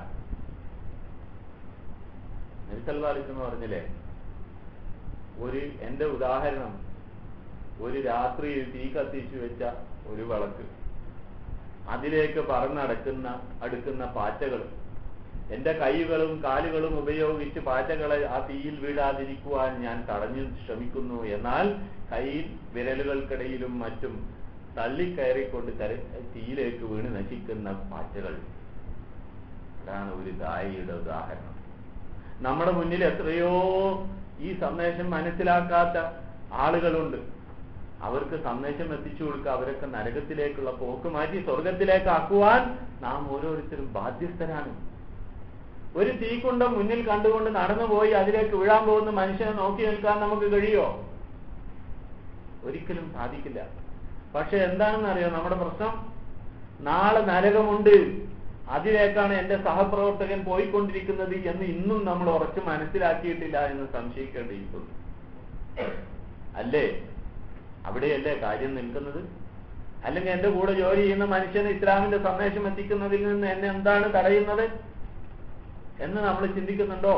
നബിസല്ലാലിസ് പറഞ്ഞില്ലേ ഒരു എന്റെ ഉദാഹരണം ഒരു രാത്രിയിൽ തീ കത്തിച്ചു വെച്ച ഒരു വിളക്ക് അതിലേക്ക് പറന്നടക്കുന്ന അടുക്കുന്ന പാറ്റകൾ എന്റെ കൈകളും കാലുകളും ഉപയോഗിച്ച് പാറ്റകളെ ആ തീയിൽ വീഴാതിരിക്കുവാൻ ഞാൻ തടഞ്ഞു ശ്രമിക്കുന്നു എന്നാൽ കൈ വിരലുകൾക്കിടയിലും മറ്റും തള്ളിക്കയറിക്കൊണ്ട് കര തീയിലേക്ക് വീണ് നശിക്കുന്ന പാറ്റകൾ അതാണ് ഒരു ദായിയുടെ ഉദാഹരണം നമ്മുടെ മുന്നിൽ എത്രയോ ഈ സന്ദേശം മനസ്സിലാക്കാത്ത ആളുകളുണ്ട് അവർക്ക് സന്ദേശം എത്തിച്ചു കൊടുക്കുക അവരൊക്കെ നരകത്തിലേക്കുള്ള പോക്ക് മാറ്റി സ്വർഗത്തിലേക്ക് ആക്കുവാൻ നാം ഓരോരുത്തരും ബാധ്യസ്ഥരാണ് ഒരു തീക്കുണ്ടം മുന്നിൽ കണ്ടുകൊണ്ട് നടന്നുപോയി അതിലേക്ക് വീഴാൻ പോകുന്ന മനുഷ്യനെ നോക്കി നിൽക്കാൻ നമുക്ക് കഴിയോ ഒരിക്കലും സാധിക്കില്ല പക്ഷെ എന്താണെന്ന് അറിയോ നമ്മുടെ പ്രശ്നം നാളെ നരകമുണ്ട് അതിലേക്കാണ് എന്റെ സഹപ്രവർത്തകൻ പോയിക്കൊണ്ടിരിക്കുന്നത് എന്ന് ഇന്നും നമ്മൾ ഉറച്ചു മനസ്സിലാക്കിയിട്ടില്ല എന്ന് സംശയിക്കേണ്ടിയിരിക്കുന്നു അല്ലേ അവിടെയല്ലേ കാര്യം നിൽക്കുന്നത് അല്ലെങ്കിൽ എന്റെ കൂടെ ജോലി ചെയ്യുന്ന മനുഷ്യന് ഇസ്ലാമിന്റെ സന്ദേശം എത്തിക്കുന്നതിൽ നിന്ന് എന്നെ എന്താണ് തടയുന്നത് എന്ന് നമ്മൾ ചിന്തിക്കുന്നുണ്ടോ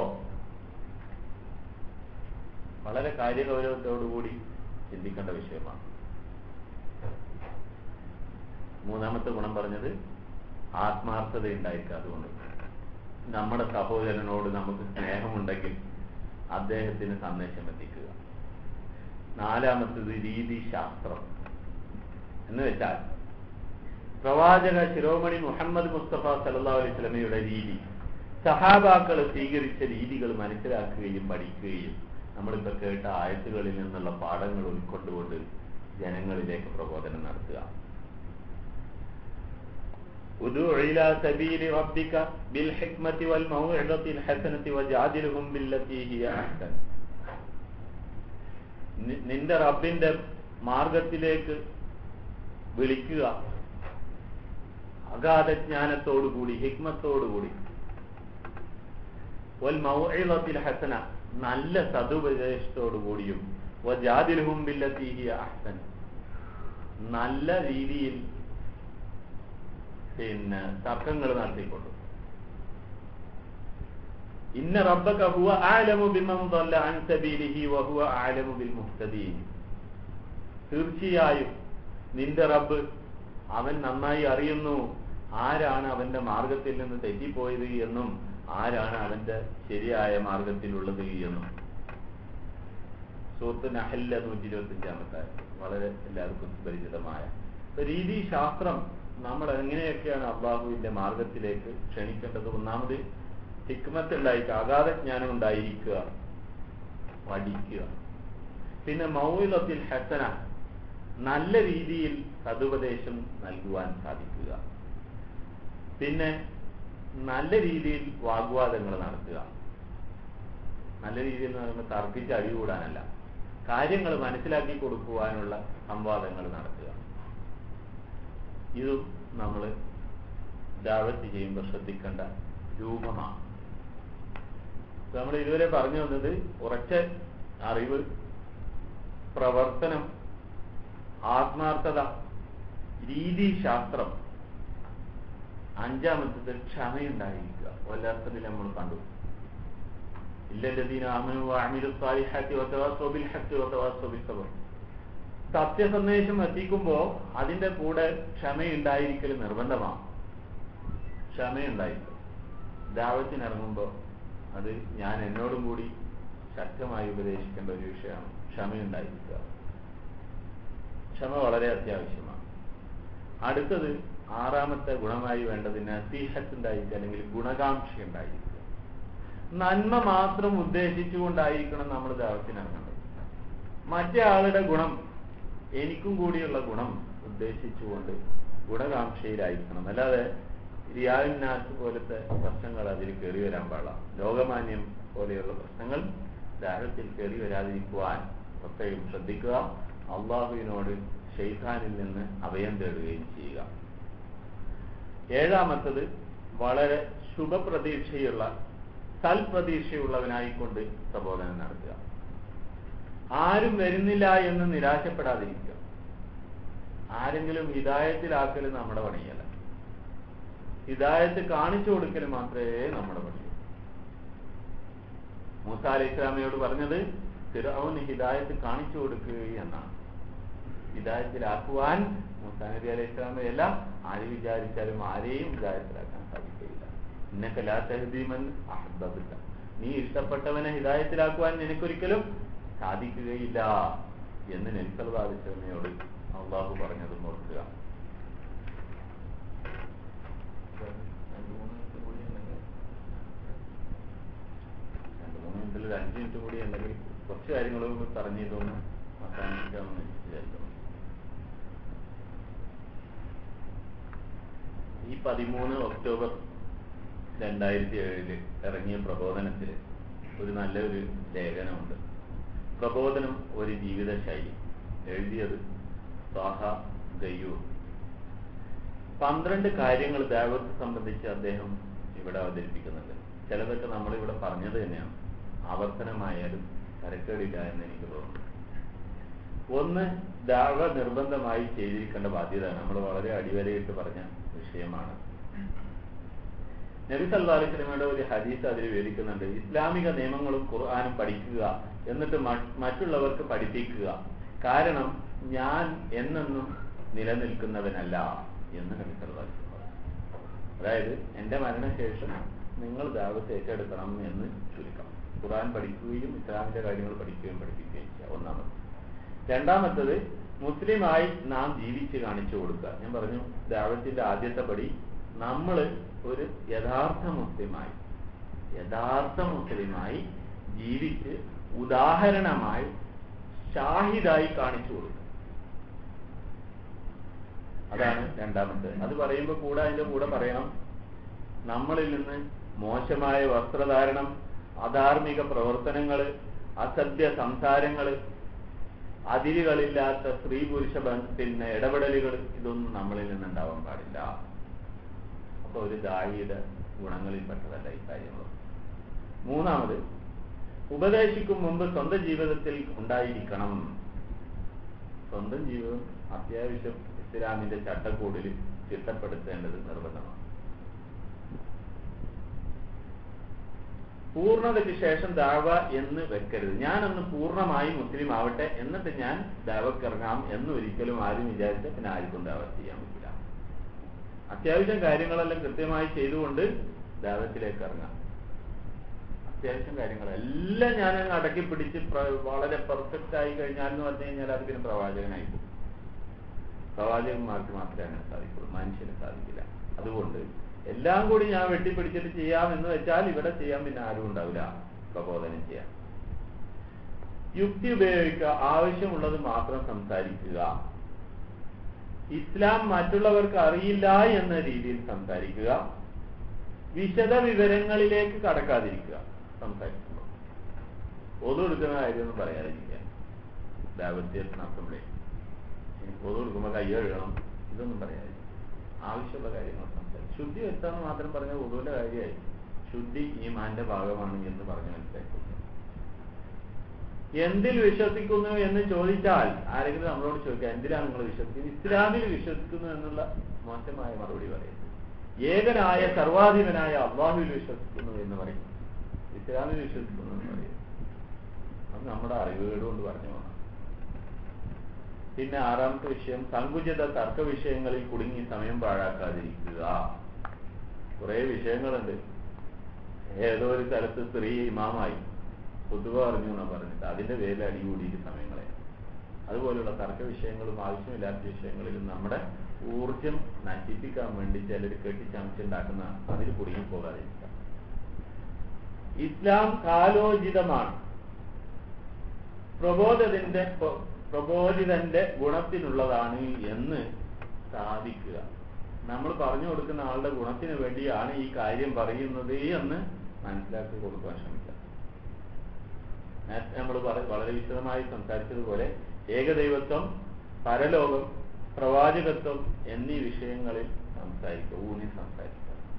വളരെ കാര്യഗൗരവത്തോടുകൂടി ചിന്തിക്കേണ്ട വിഷയമാണ് മൂന്നാമത്തെ ഗുണം പറഞ്ഞത് ആത്മാർത്ഥത ഉണ്ടായിരിക്കുക അതുകൊണ്ട് നമ്മുടെ സഹോദരനോട് നമുക്ക് സ്നേഹമുണ്ടെങ്കിൽ അദ്ദേഹത്തിന് സന്ദേശം എത്തിക്കുക നാലാമത്തത് രീതിശാസ്ത്രം എന്ന് വെച്ചാൽ പ്രവാചക ശിരോമണി മുഹമ്മദ് മുസ്തഫ സല്ലാ അലൈഹി സ്വലമയുടെ രീതി സഹാബാക്കൾ സ്വീകരിച്ച രീതികൾ മനസ്സിലാക്കുകയും പഠിക്കുകയും നമ്മളിപ്പോ കേട്ട ആയത്തുകളിൽ നിന്നുള്ള പാഠങ്ങൾ ഉൾക്കൊണ്ടുകൊണ്ട് ജനങ്ങളിലേക്ക് പ്രബോധനം നടത്തുക ادع إلى سبيل ربك بالحكمة والموعظة الحسنة وجادلهم بالتي هي أحسن നി- നിന്റെ റബ്ബിന്റെ മാർഗത്തിലേക്ക് വിളിക്കുക അഗാധജ്ഞാനത്തോടുകൂടി ഹിക്മത്തോടുകൂടി വൽ മൗഇളത്തിൽ ഹസന നല്ല സതുപദേശത്തോടുകൂടിയും വജാദിൽഹും ബില്ലത്തി ഹിയ അഹ്സൻ നല്ല രീതിയിൽ പിന്നെ തർക്കങ്ങൾ നടത്തിക്കൊണ്ടു ഇന്ന റബ്ബക ഹുവ ആലമു ബിമൻ ضل عن سبيله وهو اعلم بالمهتدين തീർച്ചയായും നിന്റെ റബ്ബ് അവൻ നന്നായി അറിയുന്നു ആരാണ് അവന്റെ മാർഗത്തിൽ നിന്ന് തെറ്റിപ്പോയത് എന്നും ആരാണ് അവന്റെ ശരിയായ മാർഗത്തിലുള്ളത് എന്നും സൂത്ത് നഹല്ല നൂറ്റി ഇരുപത്തി അഞ്ചാമത്തെ വളരെ എല്ലാവർക്കും പരിചിതമായ അപ്പൊ രീതി ശാസ്ത്രം നമ്മൾ എങ്ങനെയൊക്കെയാണ് അള്ളാഹുവിന്റെ മാർഗത്തിലേക്ക് ക്ഷണിക്കേണ്ടത് ഒന്നാമത് ഹിക്മത്ത് ഉണ്ടായിരിക്കുക അഗാധ ജ്ഞാനം ഉണ്ടായിരിക്കുക പഠിക്കുക പിന്നെ മൗലത്തിൽ ഹസന നല്ല രീതിയിൽ സതുപദേശം നൽകുവാൻ സാധിക്കുക പിന്നെ നല്ല രീതിയിൽ വാഗ്വാദങ്ങൾ നടത്തുക നല്ല രീതിയിൽ എന്ന് പറയുമ്പോൾ തർക്കിച്ച് അടികൂടാനല്ല കാര്യങ്ങൾ മനസ്സിലാക്കി കൊടുക്കുവാനുള്ള സംവാദങ്ങൾ നടത്തുക ഇതും നമ്മൾ ദാവത്ത് ചെയ്യുമ്പോൾ ശ്രദ്ധിക്കേണ്ട രൂപമാണ് ഇപ്പൊ നമ്മൾ ഇതുവരെ പറഞ്ഞു വന്നത് ഉറച്ച അറിവ് പ്രവർത്തനം ആത്മാർത്ഥത രീതിശാസ്ത്രം അഞ്ചാമത്തത് ക്ഷമയുണ്ടായിരിക്കുക ഒല്ലാത്തതിൽ നമ്മൾ കണ്ടു ഇല്ലല്ലദീന ആമനു വഅമിലു സ്വാലിഹാത്തി വതവാസൗ ബിൽ ഹഖ് വതവാസൗ ബിസ് സബ്ർ സത്യസന്ദേശം എത്തിക്കുമ്പോൾ അതിന്റെ കൂടെ ക്ഷമയുണ്ടായിരിക്കൽ നിർബന്ധമാണ് ക്ഷമയുണ്ടായിരിക്കും ദാവത്തിനിറങ്ങുമ്പോൾ അത് ഞാൻ എന്നോടും കൂടി ശക്തമായി ഉപദേശിക്കേണ്ട ഒരു വിഷയമാണ് ക്ഷമയുണ്ടായിരിക്കുക ക്ഷമ വളരെ അത്യാവശ്യമാണ് അടുത്തത് ആറാമത്തെ ഗുണമായി വേണ്ടത് നസീഹത്ത് ഉണ്ടായിരിക്കുക അല്ലെങ്കിൽ ഗുണകാംക്ഷ ഉണ്ടായിരിക്കുക നന്മ മാത്രം ഉദ്ദേശിച്ചുകൊണ്ടായിരിക്കണം നമ്മൾ ദാവത്തിനിറങ്ങേണ്ടത് മറ്റേ ആളുടെ ഗുണം എനിക്കും കൂടിയുള്ള ഗുണം ഉദ്ദേശിച്ചുകൊണ്ട് ഗുണകാംക്ഷയിലായിരിക്കണം അല്ലാതെ റിയാവിനാസ് പോലത്തെ പ്രശ്നങ്ങൾ അതിൽ കയറി വരാൻ പാടില്ല ലോകമാന്യം പോലെയുള്ള പ്രശ്നങ്ങൾ ദാഹത്തിൽ കയറി വരാതിരിക്കുവാൻ പ്രത്യേകം ശ്രദ്ധിക്കുക അള്ളാഹുവിനോട് ഷെയ്ഖാനിൽ നിന്ന് അഭയം തേടുകയും ചെയ്യുക ഏഴാമത്തത് വളരെ ശുഭപ്രതീക്ഷയുള്ള സൽപ്രതീക്ഷയുള്ളവനായിക്കൊണ്ട് പ്രബോധനം നടത്തുക ആരും വരുന്നില്ല എന്ന് നിരാശപ്പെടാതിരിക്കുക ആരെങ്കിലും ഹിതായത്തിലാക്കൽ നമ്മുടെ പണിയല്ല ഹിദായത്ത് കാണിച്ചു കൊടുക്കൽ മാത്രമേ നമ്മുടെ പണിയുള്ളൂ മൂസ അലൈഹി ഇസ്ലാമയോട് പറഞ്ഞത് ഫിറൌന് ഹിദായത്ത് കാണിച്ചു കൊടുക്കുക എന്നാണ് ഹിദായത്തിലാക്കുവാൻ മൂസ നബി അലൈഹി ഇസ്ലാമയല്ല ആര് വിചാരിച്ചാലും ആരെയും ഹിദായത്തിലാക്കാൻ സാധിക്കില്ല ഇന്നക്കെ ലാ തഹദീമൻ അഹ്ബബില്ല നീ ഇഷ്ടപ്പെട്ടവനെ ഹിദായത്തിലാക്കുവാൻ നിനക്കൊരിക്കലും സാധിക്കുകയില്ല എന്ന് നെൽസൽവാദിസ്ലമയോട് അള്ളാഹു പറഞ്ഞതും ഓർക്കുക രണ്ട് മൂന്ന് മിനിറ്റ് കൂടി ഉണ്ടെങ്കിൽ രണ്ട് മൂന്ന് മിനിറ്റിൽ ഒരു അഞ്ച് മിനിറ്റ് കൂടി ഉണ്ടെങ്കിൽ കുറച്ച് കാര്യങ്ങളും കൂടി പറഞ്ഞിട്ടൊന്ന് അവസാനിപ്പിക്കാമെന്ന് വിചാരിക്കുന്നു ഈ പതിമൂന്ന് ഒക്ടോബർ രണ്ടായിരത്തി ഏഴില് ഇറങ്ങിയ പ്രബോധനത്തിൽ ഒരു നല്ലൊരു ലേഖനമുണ്ട് പ്രബോധനം ഒരു ജീവിത ശൈലി എഴുതിയത് സാഹ ഗയ്യൂർ പന്ത്രണ്ട് കാര്യങ്ങൾ ദൈവത്തെ സംബന്ധിച്ച് അദ്ദേഹം ഇവിടെ അവതരിപ്പിക്കുന്നുണ്ട് ചിലതൊക്കെ നമ്മളിവിടെ പറഞ്ഞത് തന്നെയാണ് ആവർത്തനമായാലും തരക്കേടില്ല എന്ന് എനിക്ക് തോന്നുന്നു ഒന്ന് ദാവ നിർബന്ധമായി ചെയ്തിരിക്കേണ്ട ബാധ്യത നമ്മൾ വളരെ അടിവരയിട്ട് പറഞ്ഞ വിഷയമാണ് നബി സല്ലാ അലൈഹി സ്വലമയുടെ ഒരു ഹദീസ് അതിൽ വിവരിക്കുന്നുണ്ട് ഇസ്ലാമിക നിയമങ്ങളും ഖുർആാനും പഠിക്കുക എന്നിട്ട് മറ്റുള്ളവർക്ക് പഠിപ്പിക്കുക കാരണം ഞാൻ എന്നെന്നും നിലനിൽക്കുന്നവനല്ല എന്ന് നബി സല്ലാ അലൈഹി സ്വലം അതായത് എന്റെ മരണശേഷം നിങ്ങൾ ദാവത്ത് ഏറ്റെടുക്കണം എന്ന് ചുരുക്കം ഖുർആൻ പഠിക്കുകയും ഇസ്ലാമിന്റെ കാര്യങ്ങൾ പഠിക്കുകയും പഠിപ്പിക്കുകയും ചെയ്യുക ഒന്നാമത് രണ്ടാമത്തത് മുസ്ലിമായി നാം ജീവിച്ച് കാണിച്ചു കൊടുക്കുക ഞാൻ പറഞ്ഞു ദാവത്തിന്റെ ആദ്യത്തെ പടി നമ്മൾ ഒരു യഥാർത്ഥ മുസ്ലിമായി യഥാർത്ഥ മുസ്ലിമായി ജീവിച്ച് ഉദാഹരണമായി ഷാഹിദായി കാണിച്ചു കൊടുക്കുക അതാണ് രണ്ടാമത്തെ അത് പറയുമ്പോൾ കൂടെ അതിന്റെ കൂടെ പറയണം നമ്മളിൽ നിന്ന് മോശമായ വസ്ത്രധാരണം അധാർമിക പ്രവർത്തനങ്ങള് അസഭ്യ സംസാരങ്ങള് അതിരുകളില്ലാത്ത സ്ത്രീ പുരുഷ പിന്നെ ഇടപെടലുകൾ ഇതൊന്നും നമ്മളിൽ നിന്ന് ഉണ്ടാവാൻ പാടില്ല അപ്പൊ ഒരു ദായിയുടെ ഗുണങ്ങളിൽപ്പെട്ടതല്ല ഈ കാര്യങ്ങൾ മൂന്നാമത് ഉപദേശിക്കും മുമ്പ് സ്വന്തം ജീവിതത്തിൽ ഉണ്ടായിരിക്കണം സ്വന്തം ജീവിതം അത്യാവശ്യം ഇസ്ലാമിന്റെ ചട്ടക്കൂടിൽ ചിട്ടപ്പെടുത്തേണ്ടത് നിർബന്ധമാണ് പൂർണ്ണതയ്ക്ക് ശേഷം ദാവ എന്ന് വെക്കരുത് ഞാനൊന്ന് പൂർണ്ണമായി മുസ്ലിം ആവട്ടെ എന്നിട്ട് ഞാൻ ദാവക്കിറങ്ങാം എന്ന് ഒരിക്കലും ആരും വിചാരിച്ച പിന്നെ ആർക്കും ദാവ ചെയ്യാൻ പറ്റില്ല അത്യാവശ്യം കാര്യങ്ങളെല്ലാം കൃത്യമായി ചെയ്തുകൊണ്ട് ദാവത്തിലേക്ക് ഇറങ്ങാം അത്യാവശ്യം കാര്യങ്ങളെല്ലാം ഞാൻ അടക്കി പിടിച്ച് വളരെ പെർഫെക്റ്റ് ആയി കഴിഞ്ഞാൽ എന്ന് പറഞ്ഞു കഴിഞ്ഞാൽ അത് പിന്നെ പ്രവാചകനായി പോകും പ്രവാചകന്മാർക്ക് മാത്രമേ അങ്ങനെ സാധിക്കുള്ളൂ മനുഷ്യന് സാധിക്കില്ല അതുകൊണ്ട് എല്ലാം കൂടി ഞാൻ വെട്ടിപ്പിടിച്ചിട്ട് ചെയ്യാം എന്ന് വെച്ചാൽ ഇവിടെ ചെയ്യാൻ പിന്നെ ആരും ഉണ്ടാവില്ല പ്രബോധനം ചെയ്യാൻ യുക്തി ഉപയോഗിക്കുക ആവശ്യമുള്ളത് മാത്രം സംസാരിക്കുക ഇസ്ലാം മറ്റുള്ളവർക്ക് അറിയില്ല എന്ന രീതിയിൽ സംസാരിക്കുക വിശദ വിവരങ്ങളിലേക്ക് കടക്കാതിരിക്കുക സംസാരിക്കുമ്പോൾ പൊതു എടുക്കുന്ന കാര്യമൊന്നും പറയാതിരിക്കുക ദാവത്യത്തിന് അസംബ്ലി പൊതു കൊടുക്കുമ്പോൾ കൈ കഴുകണം ഇതൊന്നും പറയാതിരിക്കുക ആവശ്യമുള്ള കാര്യങ്ങൾ സംസാരിക്കും ശുദ്ധി വെച്ചാന്ന് മാത്രം പറഞ്ഞ പൊതുവിന്റെ കാര്യമായി ശുദ്ധി ഈ മാന്റെ ഭാഗമാണ് എന്ന് പറഞ്ഞു മനസ്സിലാക്കുന്നു എന്തിൽ വിശ്വസിക്കുന്നു എന്ന് ചോദിച്ചാൽ ആരെങ്കിലും നമ്മളോട് ചോദിക്കുക എന്തിനാണ് നിങ്ങൾ വിശ്വസിക്കുന്നത് ഇസ്ലാമിൽ വിശ്വസിക്കുന്നു എന്നുള്ള മോശമായ മറുപടി പറയുന്നത് ഏകനായ സർവാധിപനായ അള്ളാഹുവിൽ വിശ്വസിക്കുന്നു എന്ന് പറയും ഇസ്ലാമിൽ വിശ്വസിക്കുന്നു എന്ന് പറയും അത് നമ്മുടെ അറിവുകേട് കൊണ്ട് പറഞ്ഞു പോകണം പിന്നെ ആറാമത്തെ വിഷയം സങ്കുചിത തർക്ക വിഷയങ്ങളിൽ കുടുങ്ങി സമയം പാഴാക്കാതിരിക്കുക കുറെ വിഷയങ്ങളുണ്ട് ഏതോ ഒരു സ്ഥലത്ത് സ്ത്രീ ഇമാമായി പൊതുവ അറിഞ്ഞു എന്നാ പറഞ്ഞിട്ട് അതിന്റെ പേരിൽ അടികൂടിയിട്ട് സമയങ്ങളെ അതുപോലുള്ള തർക്ക വിഷയങ്ങളും ആവശ്യമില്ലാത്ത വിഷയങ്ങളിലും നമ്മുടെ ഊർജം നശിപ്പിക്കാൻ വേണ്ടി ചിലർ കെട്ടിച്ചമച്ചുണ്ടാക്കുന്ന അതിൽ കുടുങ്ങി പോകാതിരിക്കുക ഇസ്ലാം കാലോചിതമാണ് പ്രബോധത്തിന്റെ പ്രബോധിതന്റെ ഗുണത്തിനുള്ളതാണ് എന്ന് സാധിക്കുക നമ്മൾ പറഞ്ഞു കൊടുക്കുന്ന ആളുടെ ഗുണത്തിന് വേണ്ടിയാണ് ഈ കാര്യം പറയുന്നത് എന്ന് മനസ്സിലാക്കി കൊടുക്കാൻ ശ്രമിക്കുക നേരത്തെ നമ്മൾ വളരെ വിശദമായി സംസാരിച്ചതുപോലെ ഏകദൈവത്വം പരലോകം പ്രവാചകത്വം എന്നീ വിഷയങ്ങളിൽ സംസാരിക്കുക ഊന്നി സംസാരിക്കുക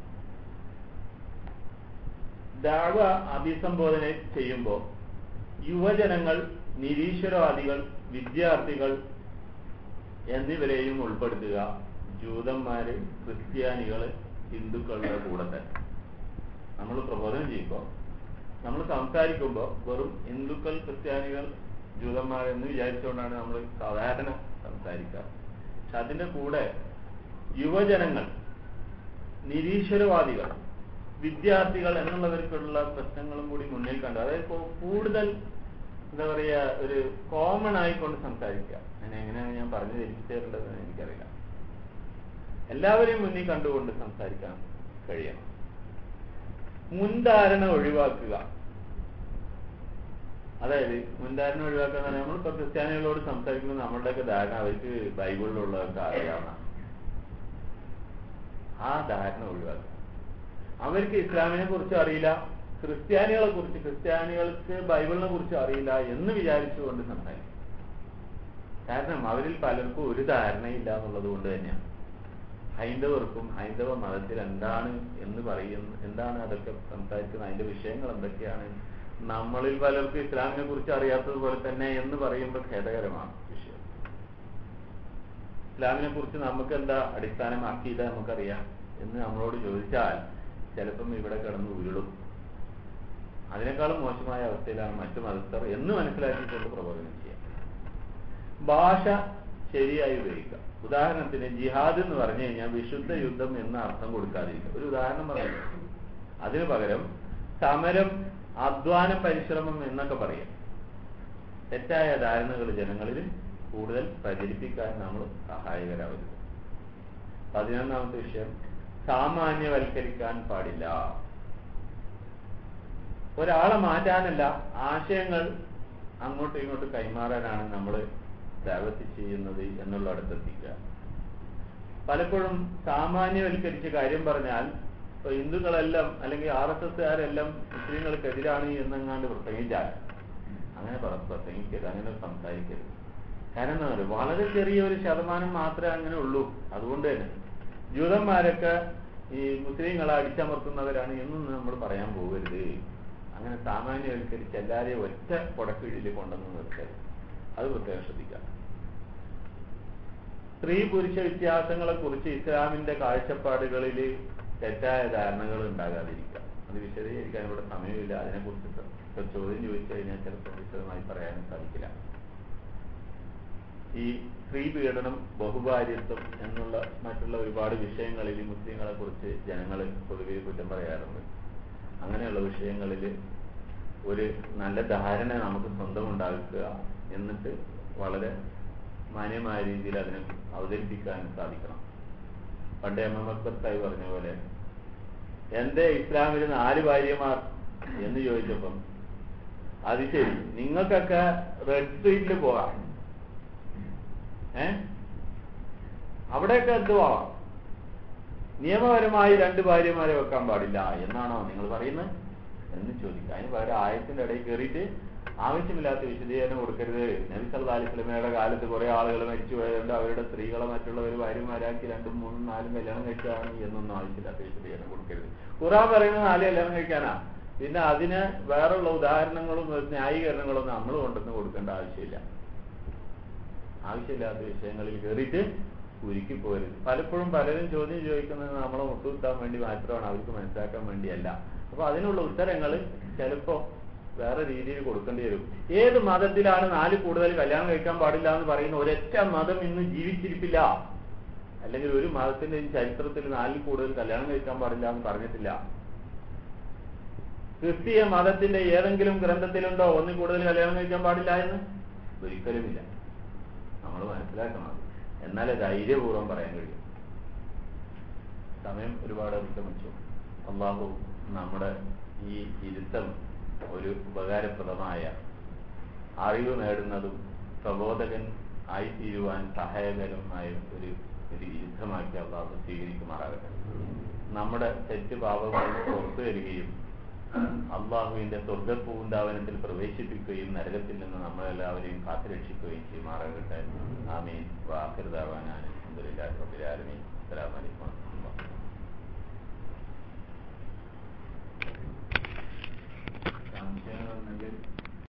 ദാവ അഭിസംബോധന ചെയ്യുമ്പോൾ യുവജനങ്ങൾ നിരീശ്വരവാദികൾ വിദ്യാർത്ഥികൾ എന്നിവരെയും ഉൾപ്പെടുത്തുക ജൂതന്മാര് ക്രിസ്ത്യാനികള് ഹിന്ദുക്കളുടെ കൂടെ തന്നെ നമ്മൾ പ്രബോധനം ചെയ്യുമ്പോൾ നമ്മൾ സംസാരിക്കുമ്പോൾ വെറും ഹിന്ദുക്കൾ ക്രിസ്ത്യാനികൾ ജൂതന്മാർ എന്ന് വിചാരിച്ചുകൊണ്ടാണ് നമ്മൾ സാധാരണ സംസാരിക്കുക പക്ഷെ അതിന്റെ കൂടെ യുവജനങ്ങൾ നിരീശ്വരവാദികൾ വിദ്യാർത്ഥികൾ എന്നുള്ളവർക്കുള്ള പ്രശ്നങ്ങളും കൂടി മുന്നിൽ കണ്ടു അതായത് ഇപ്പോ കൂടുതൽ എന്താ പറയാ ഒരു കോമൺ ആയിക്കൊണ്ട് സംസാരിക്കുക ഞാൻ എങ്ങനെയാണ് ഞാൻ പറഞ്ഞു ധരിപ്പിച്ചേരേണ്ടതെന്ന് എനിക്കറിയില്ല എല്ലാവരെയും മുന്നിൽ കണ്ടുകൊണ്ട് സംസാരിക്കാൻ കഴിയണം മുൻധാരണ ഒഴിവാക്കുക അതായത് മുൻധാരണ ഒഴിവാക്കുക എന്ന് പറഞ്ഞാൽ നമ്മളിപ്പോ ക്രിസ്ത്യാനികളോട് സംസാരിക്കുമ്പോൾ നമ്മളുടെയൊക്കെ ധാരണ അവർക്ക് ബൈബിളിലുള്ളതൊക്കെ അറിയാവുന്ന ആ ധാരണ ഒഴിവാക്കുക അവർക്ക് ഇസ്ലാമിനെ കുറിച്ച് അറിയില്ല ക്രിസ്ത്യാനികളെ കുറിച്ച് ക്രിസ്ത്യാനികൾക്ക് ബൈബിളിനെ കുറിച്ച് അറിയില്ല എന്ന് വിചാരിച്ചുകൊണ്ട് സംസാരിക്കും കാരണം അവരിൽ പലർക്കും ഒരു ധാരണയില്ല എന്നുള്ളത് കൊണ്ട് തന്നെയാണ് ഹൈന്ദവർക്കും ഹൈന്ദവ മതത്തിൽ എന്താണ് എന്ന് പറയുന്ന എന്താണ് അതൊക്കെ സംസാരിക്കുന്നത് അതിന്റെ വിഷയങ്ങൾ എന്തൊക്കെയാണ് നമ്മളിൽ പലർക്കും ഇസ്ലാമിനെ കുറിച്ച് അറിയാത്തതുപോലെ തന്നെ എന്ന് പറയുമ്പോൾ ഖേദകരമാണ് വിഷയം ഇസ്ലാമിനെ കുറിച്ച് നമുക്ക് എന്താ അടിസ്ഥാനമാക്കിയത് നമുക്കറിയാം എന്ന് നമ്മളോട് ചോദിച്ചാൽ ചിലപ്പം ഇവിടെ കിടന്ന് ഉരുളും അതിനേക്കാളും മോശമായ അവസ്ഥയിലാണ് മറ്റു മതസ്ഥർ എന്ന് മനസ്സിലാക്കിക്കൊണ്ട് പ്രബോധനം ചെയ്യാം ഭാഷ ശരിയായി ഉപയോഗിക്കുക ഉദാഹരണത്തിന് ജിഹാദ് എന്ന് പറഞ്ഞു കഴിഞ്ഞാൽ വിശുദ്ധ യുദ്ധം എന്ന അർത്ഥം കൊടുക്കാതിരിക്കുക ഒരു ഉദാഹരണം പറഞ്ഞു അതിനു പകരം സമരം അധ്വാനം പരിശ്രമം എന്നൊക്കെ പറയാം തെറ്റായ ധാരണകൾ ജനങ്ങളിൽ കൂടുതൽ പ്രചരിപ്പിക്കാൻ നമ്മൾ സഹായകരാവരുത് പതിനൊന്നാമത്തെ വിഷയം സാമാന്യവൽക്കരിക്കാൻ പാടില്ല ഒരാളെ മാറ്റാനല്ല ആശയങ്ങൾ അങ്ങോട്ടും ഇങ്ങോട്ടും കൈമാറാനാണ് നമ്മൾ ദാവത്ത് ചെയ്യുന്നത് എന്നുള്ള അടുത്തെത്തിക്കുക പലപ്പോഴും സാമാന്യവൽക്കരിച്ച കാര്യം പറഞ്ഞാൽ ഇപ്പൊ ഹിന്ദുക്കളെല്ലാം അല്ലെങ്കിൽ ആർ എസ് എസ്കാരെല്ലാം മുസ്ലിങ്ങൾക്കെതിരാണ് എന്നെങ്ങാണ്ട് പ്രസംഗിച്ചാൽ അങ്ങനെ പ്രസംഗിക്കരുത് അങ്ങനെ സംസാരിക്കരുത് കാരണം എന്താ പറയുക വളരെ ചെറിയ ഒരു ശതമാനം മാത്രമേ അങ്ങനെ ഉള്ളൂ അതുകൊണ്ട് തന്നെ ജൂതന്മാരൊക്കെ ഈ മുസ്ലിങ്ങളെ അടിച്ചമർത്തുന്നവരാണ് എന്നൊന്നും നമ്മൾ പറയാൻ പോകരുത് അങ്ങനെ സാമാന്യവൽക്കരിച്ച് എല്ലാവരെയും ഒറ്റ കൊടക്കീഴിൽ കൊണ്ടുവന്ന് നിർത്തരുത് അത് പ്രത്യേകം ശ്രദ്ധിക്കാം സ്ത്രീ പുരുഷ വ്യത്യാസങ്ങളെ കുറിച്ച് ഇസ്ലാമിന്റെ കാഴ്ചപ്പാടുകളിൽ തെറ്റായ ധാരണകൾ ഉണ്ടാകാതിരിക്കുക അത് വിശദീകരിക്കാൻ ഇവിടെ സമയമില്ല അതിനെക്കുറിച്ച് ചോദ്യം ചോദിച്ചു കഴിഞ്ഞാൽ ചിലപ്പോൾ വിശദമായി പറയാനും സാധിക്കില്ല ഈ സ്ത്രീ പീഡനം ബഹുഭാര്യത്വം എന്നുള്ള മറ്റുള്ള ഒരുപാട് വിഷയങ്ങളിൽ മുസ്ലിങ്ങളെ കുറിച്ച് ജനങ്ങൾ പൊതുവെ കുറ്റം പറയാറുണ്ട് അങ്ങനെയുള്ള വിഷയങ്ങളിൽ ഒരു നല്ല ധാരണ നമുക്ക് സ്വന്തം ഉണ്ടാക്കുക എന്നിട്ട് വളരെ മാന്യമായ രീതിയിൽ അതിനെ അവതരിപ്പിക്കാൻ സാധിക്കണം പണ്ട് എം എം അക്ബർത്തായി പറഞ്ഞ പോലെ എന്റെ ഇസ്ലാമിൽ നാല് ഭാര്യമാർ എന്ന് ചോദിച്ചപ്പം അത് ശരി നിങ്ങൾക്കൊക്കെ റെഡ് സ്ട്രീറ്റിൽ പോകാം ഏ അവിടെയൊക്കെ എന്തുവാ നിയമപരമായി രണ്ട് ഭാര്യമാരെ വെക്കാൻ പാടില്ല എന്നാണോ നിങ്ങൾ പറയുന്നത് എന്ന് ചോദിക്കുക അതിന് പകരം ആയത്തിന്റെ ഇടയിൽ കയറിയിട്ട് ആവശ്യമില്ലാത്ത വിശദീകരണം കൊടുക്കരുത് നബി സല്ലല്ലാഹു അലൈഹി വസല്ലമയുടെ കാലത്ത് കുറെ ആളുകൾ മരിച്ചു പോയതുകൊണ്ട് അവരുടെ സ്ത്രീകളെ മറ്റുള്ളവർ ഭാര്യമാരാക്കി രണ്ടും മൂന്നും നാലും കല്യാണം കഴിച്ചതാണ് എന്നൊന്നും ആവശ്യമില്ലാത്ത വിശദീകരണം കൊടുക്കരുത് ഖുറാൻ പറയുന്നത് നാല് കല്യാണം കഴിക്കാനാ പിന്നെ അതിന് വേറുള്ള ഉദാഹരണങ്ങളും ന്യായീകരണങ്ങളും നമ്മൾ കൊണ്ടുവന്ന് കൊടുക്കേണ്ട ആവശ്യമില്ല ആവശ്യമില്ലാത്ത വിഷയങ്ങളിൽ കയറിയിട്ട് ഉരുക്കി പോരുത് പലപ്പോഴും പലരും ചോദ്യം ചോദിക്കുന്നത് നമ്മളെ മുട്ടുകുത്താൻ വേണ്ടി മാത്രമാണ് അവർക്ക് മനസ്സിലാക്കാൻ വേണ്ടിയല്ല അപ്പൊ അതിനുള്ള ഉത്തരങ്ങൾ ചിലപ്പോ വേറെ രീതിയിൽ കൊടുക്കേണ്ടി വരും ഏത് മതത്തിലാണ് നാല് കൂടുതൽ കല്യാണം കഴിക്കാൻ പാടില്ല എന്ന് പറയുന്ന ഒരൊറ്റ മതം ഇന്ന് ജീവിച്ചിരിപ്പില്ല അല്ലെങ്കിൽ ഒരു മതത്തിന്റെയും ചരിത്രത്തിൽ നാലിൽ കൂടുതൽ കല്യാണം കഴിക്കാൻ പാടില്ല എന്ന് പറഞ്ഞിട്ടില്ല ക്രിസ്തീയ മതത്തിന്റെ ഏതെങ്കിലും ഗ്രന്ഥത്തിലുണ്ടോ ഒന്നിൽ കൂടുതൽ കല്യാണം കഴിക്കാൻ പാടില്ല എന്ന് ഒരിക്കലുമില്ല നമ്മൾ മനസ്സിലാക്കണം അത് എന്നാലേ ധൈര്യപൂർവ്വം പറയാൻ കഴിയും സമയം ഒരുപാട് അതിക്രമിച്ചു അള്ളാഹു നമ്മുടെ ഈ ഇരുത്തം ഒരു ഉപകാരപ്രദമായ അറിവ് നേടുന്നതും പ്രബോധകൻ ആയിത്തീരുവാൻ സഹായകരമായ ഒരു ഒരു യുദ്ധമാക്കി അള്ളാഹു സ്വീകരിക്കുമാറാകട്ടെ നമ്മുടെ തെറ്റ് പാപങ്ങൾ പുറത്തു വരികയും അള്ളാഹുവിന്റെ സ്വർഗപ്പൂന്താവനത്തിൽ പ്രവേശിപ്പിക്കുകയും നരകത്തിൽ നിന്ന് നമ്മളെല്ലാവരെയും കാത്തുരക്ഷിക്കുകയും ചെയ്യുമാറാകട്ടെ ആമീൻ വാഹിർദാവാനാണ് അലഹമുല്ലാ റബിലാലമീൻ അസ്സലാമലൈക്കും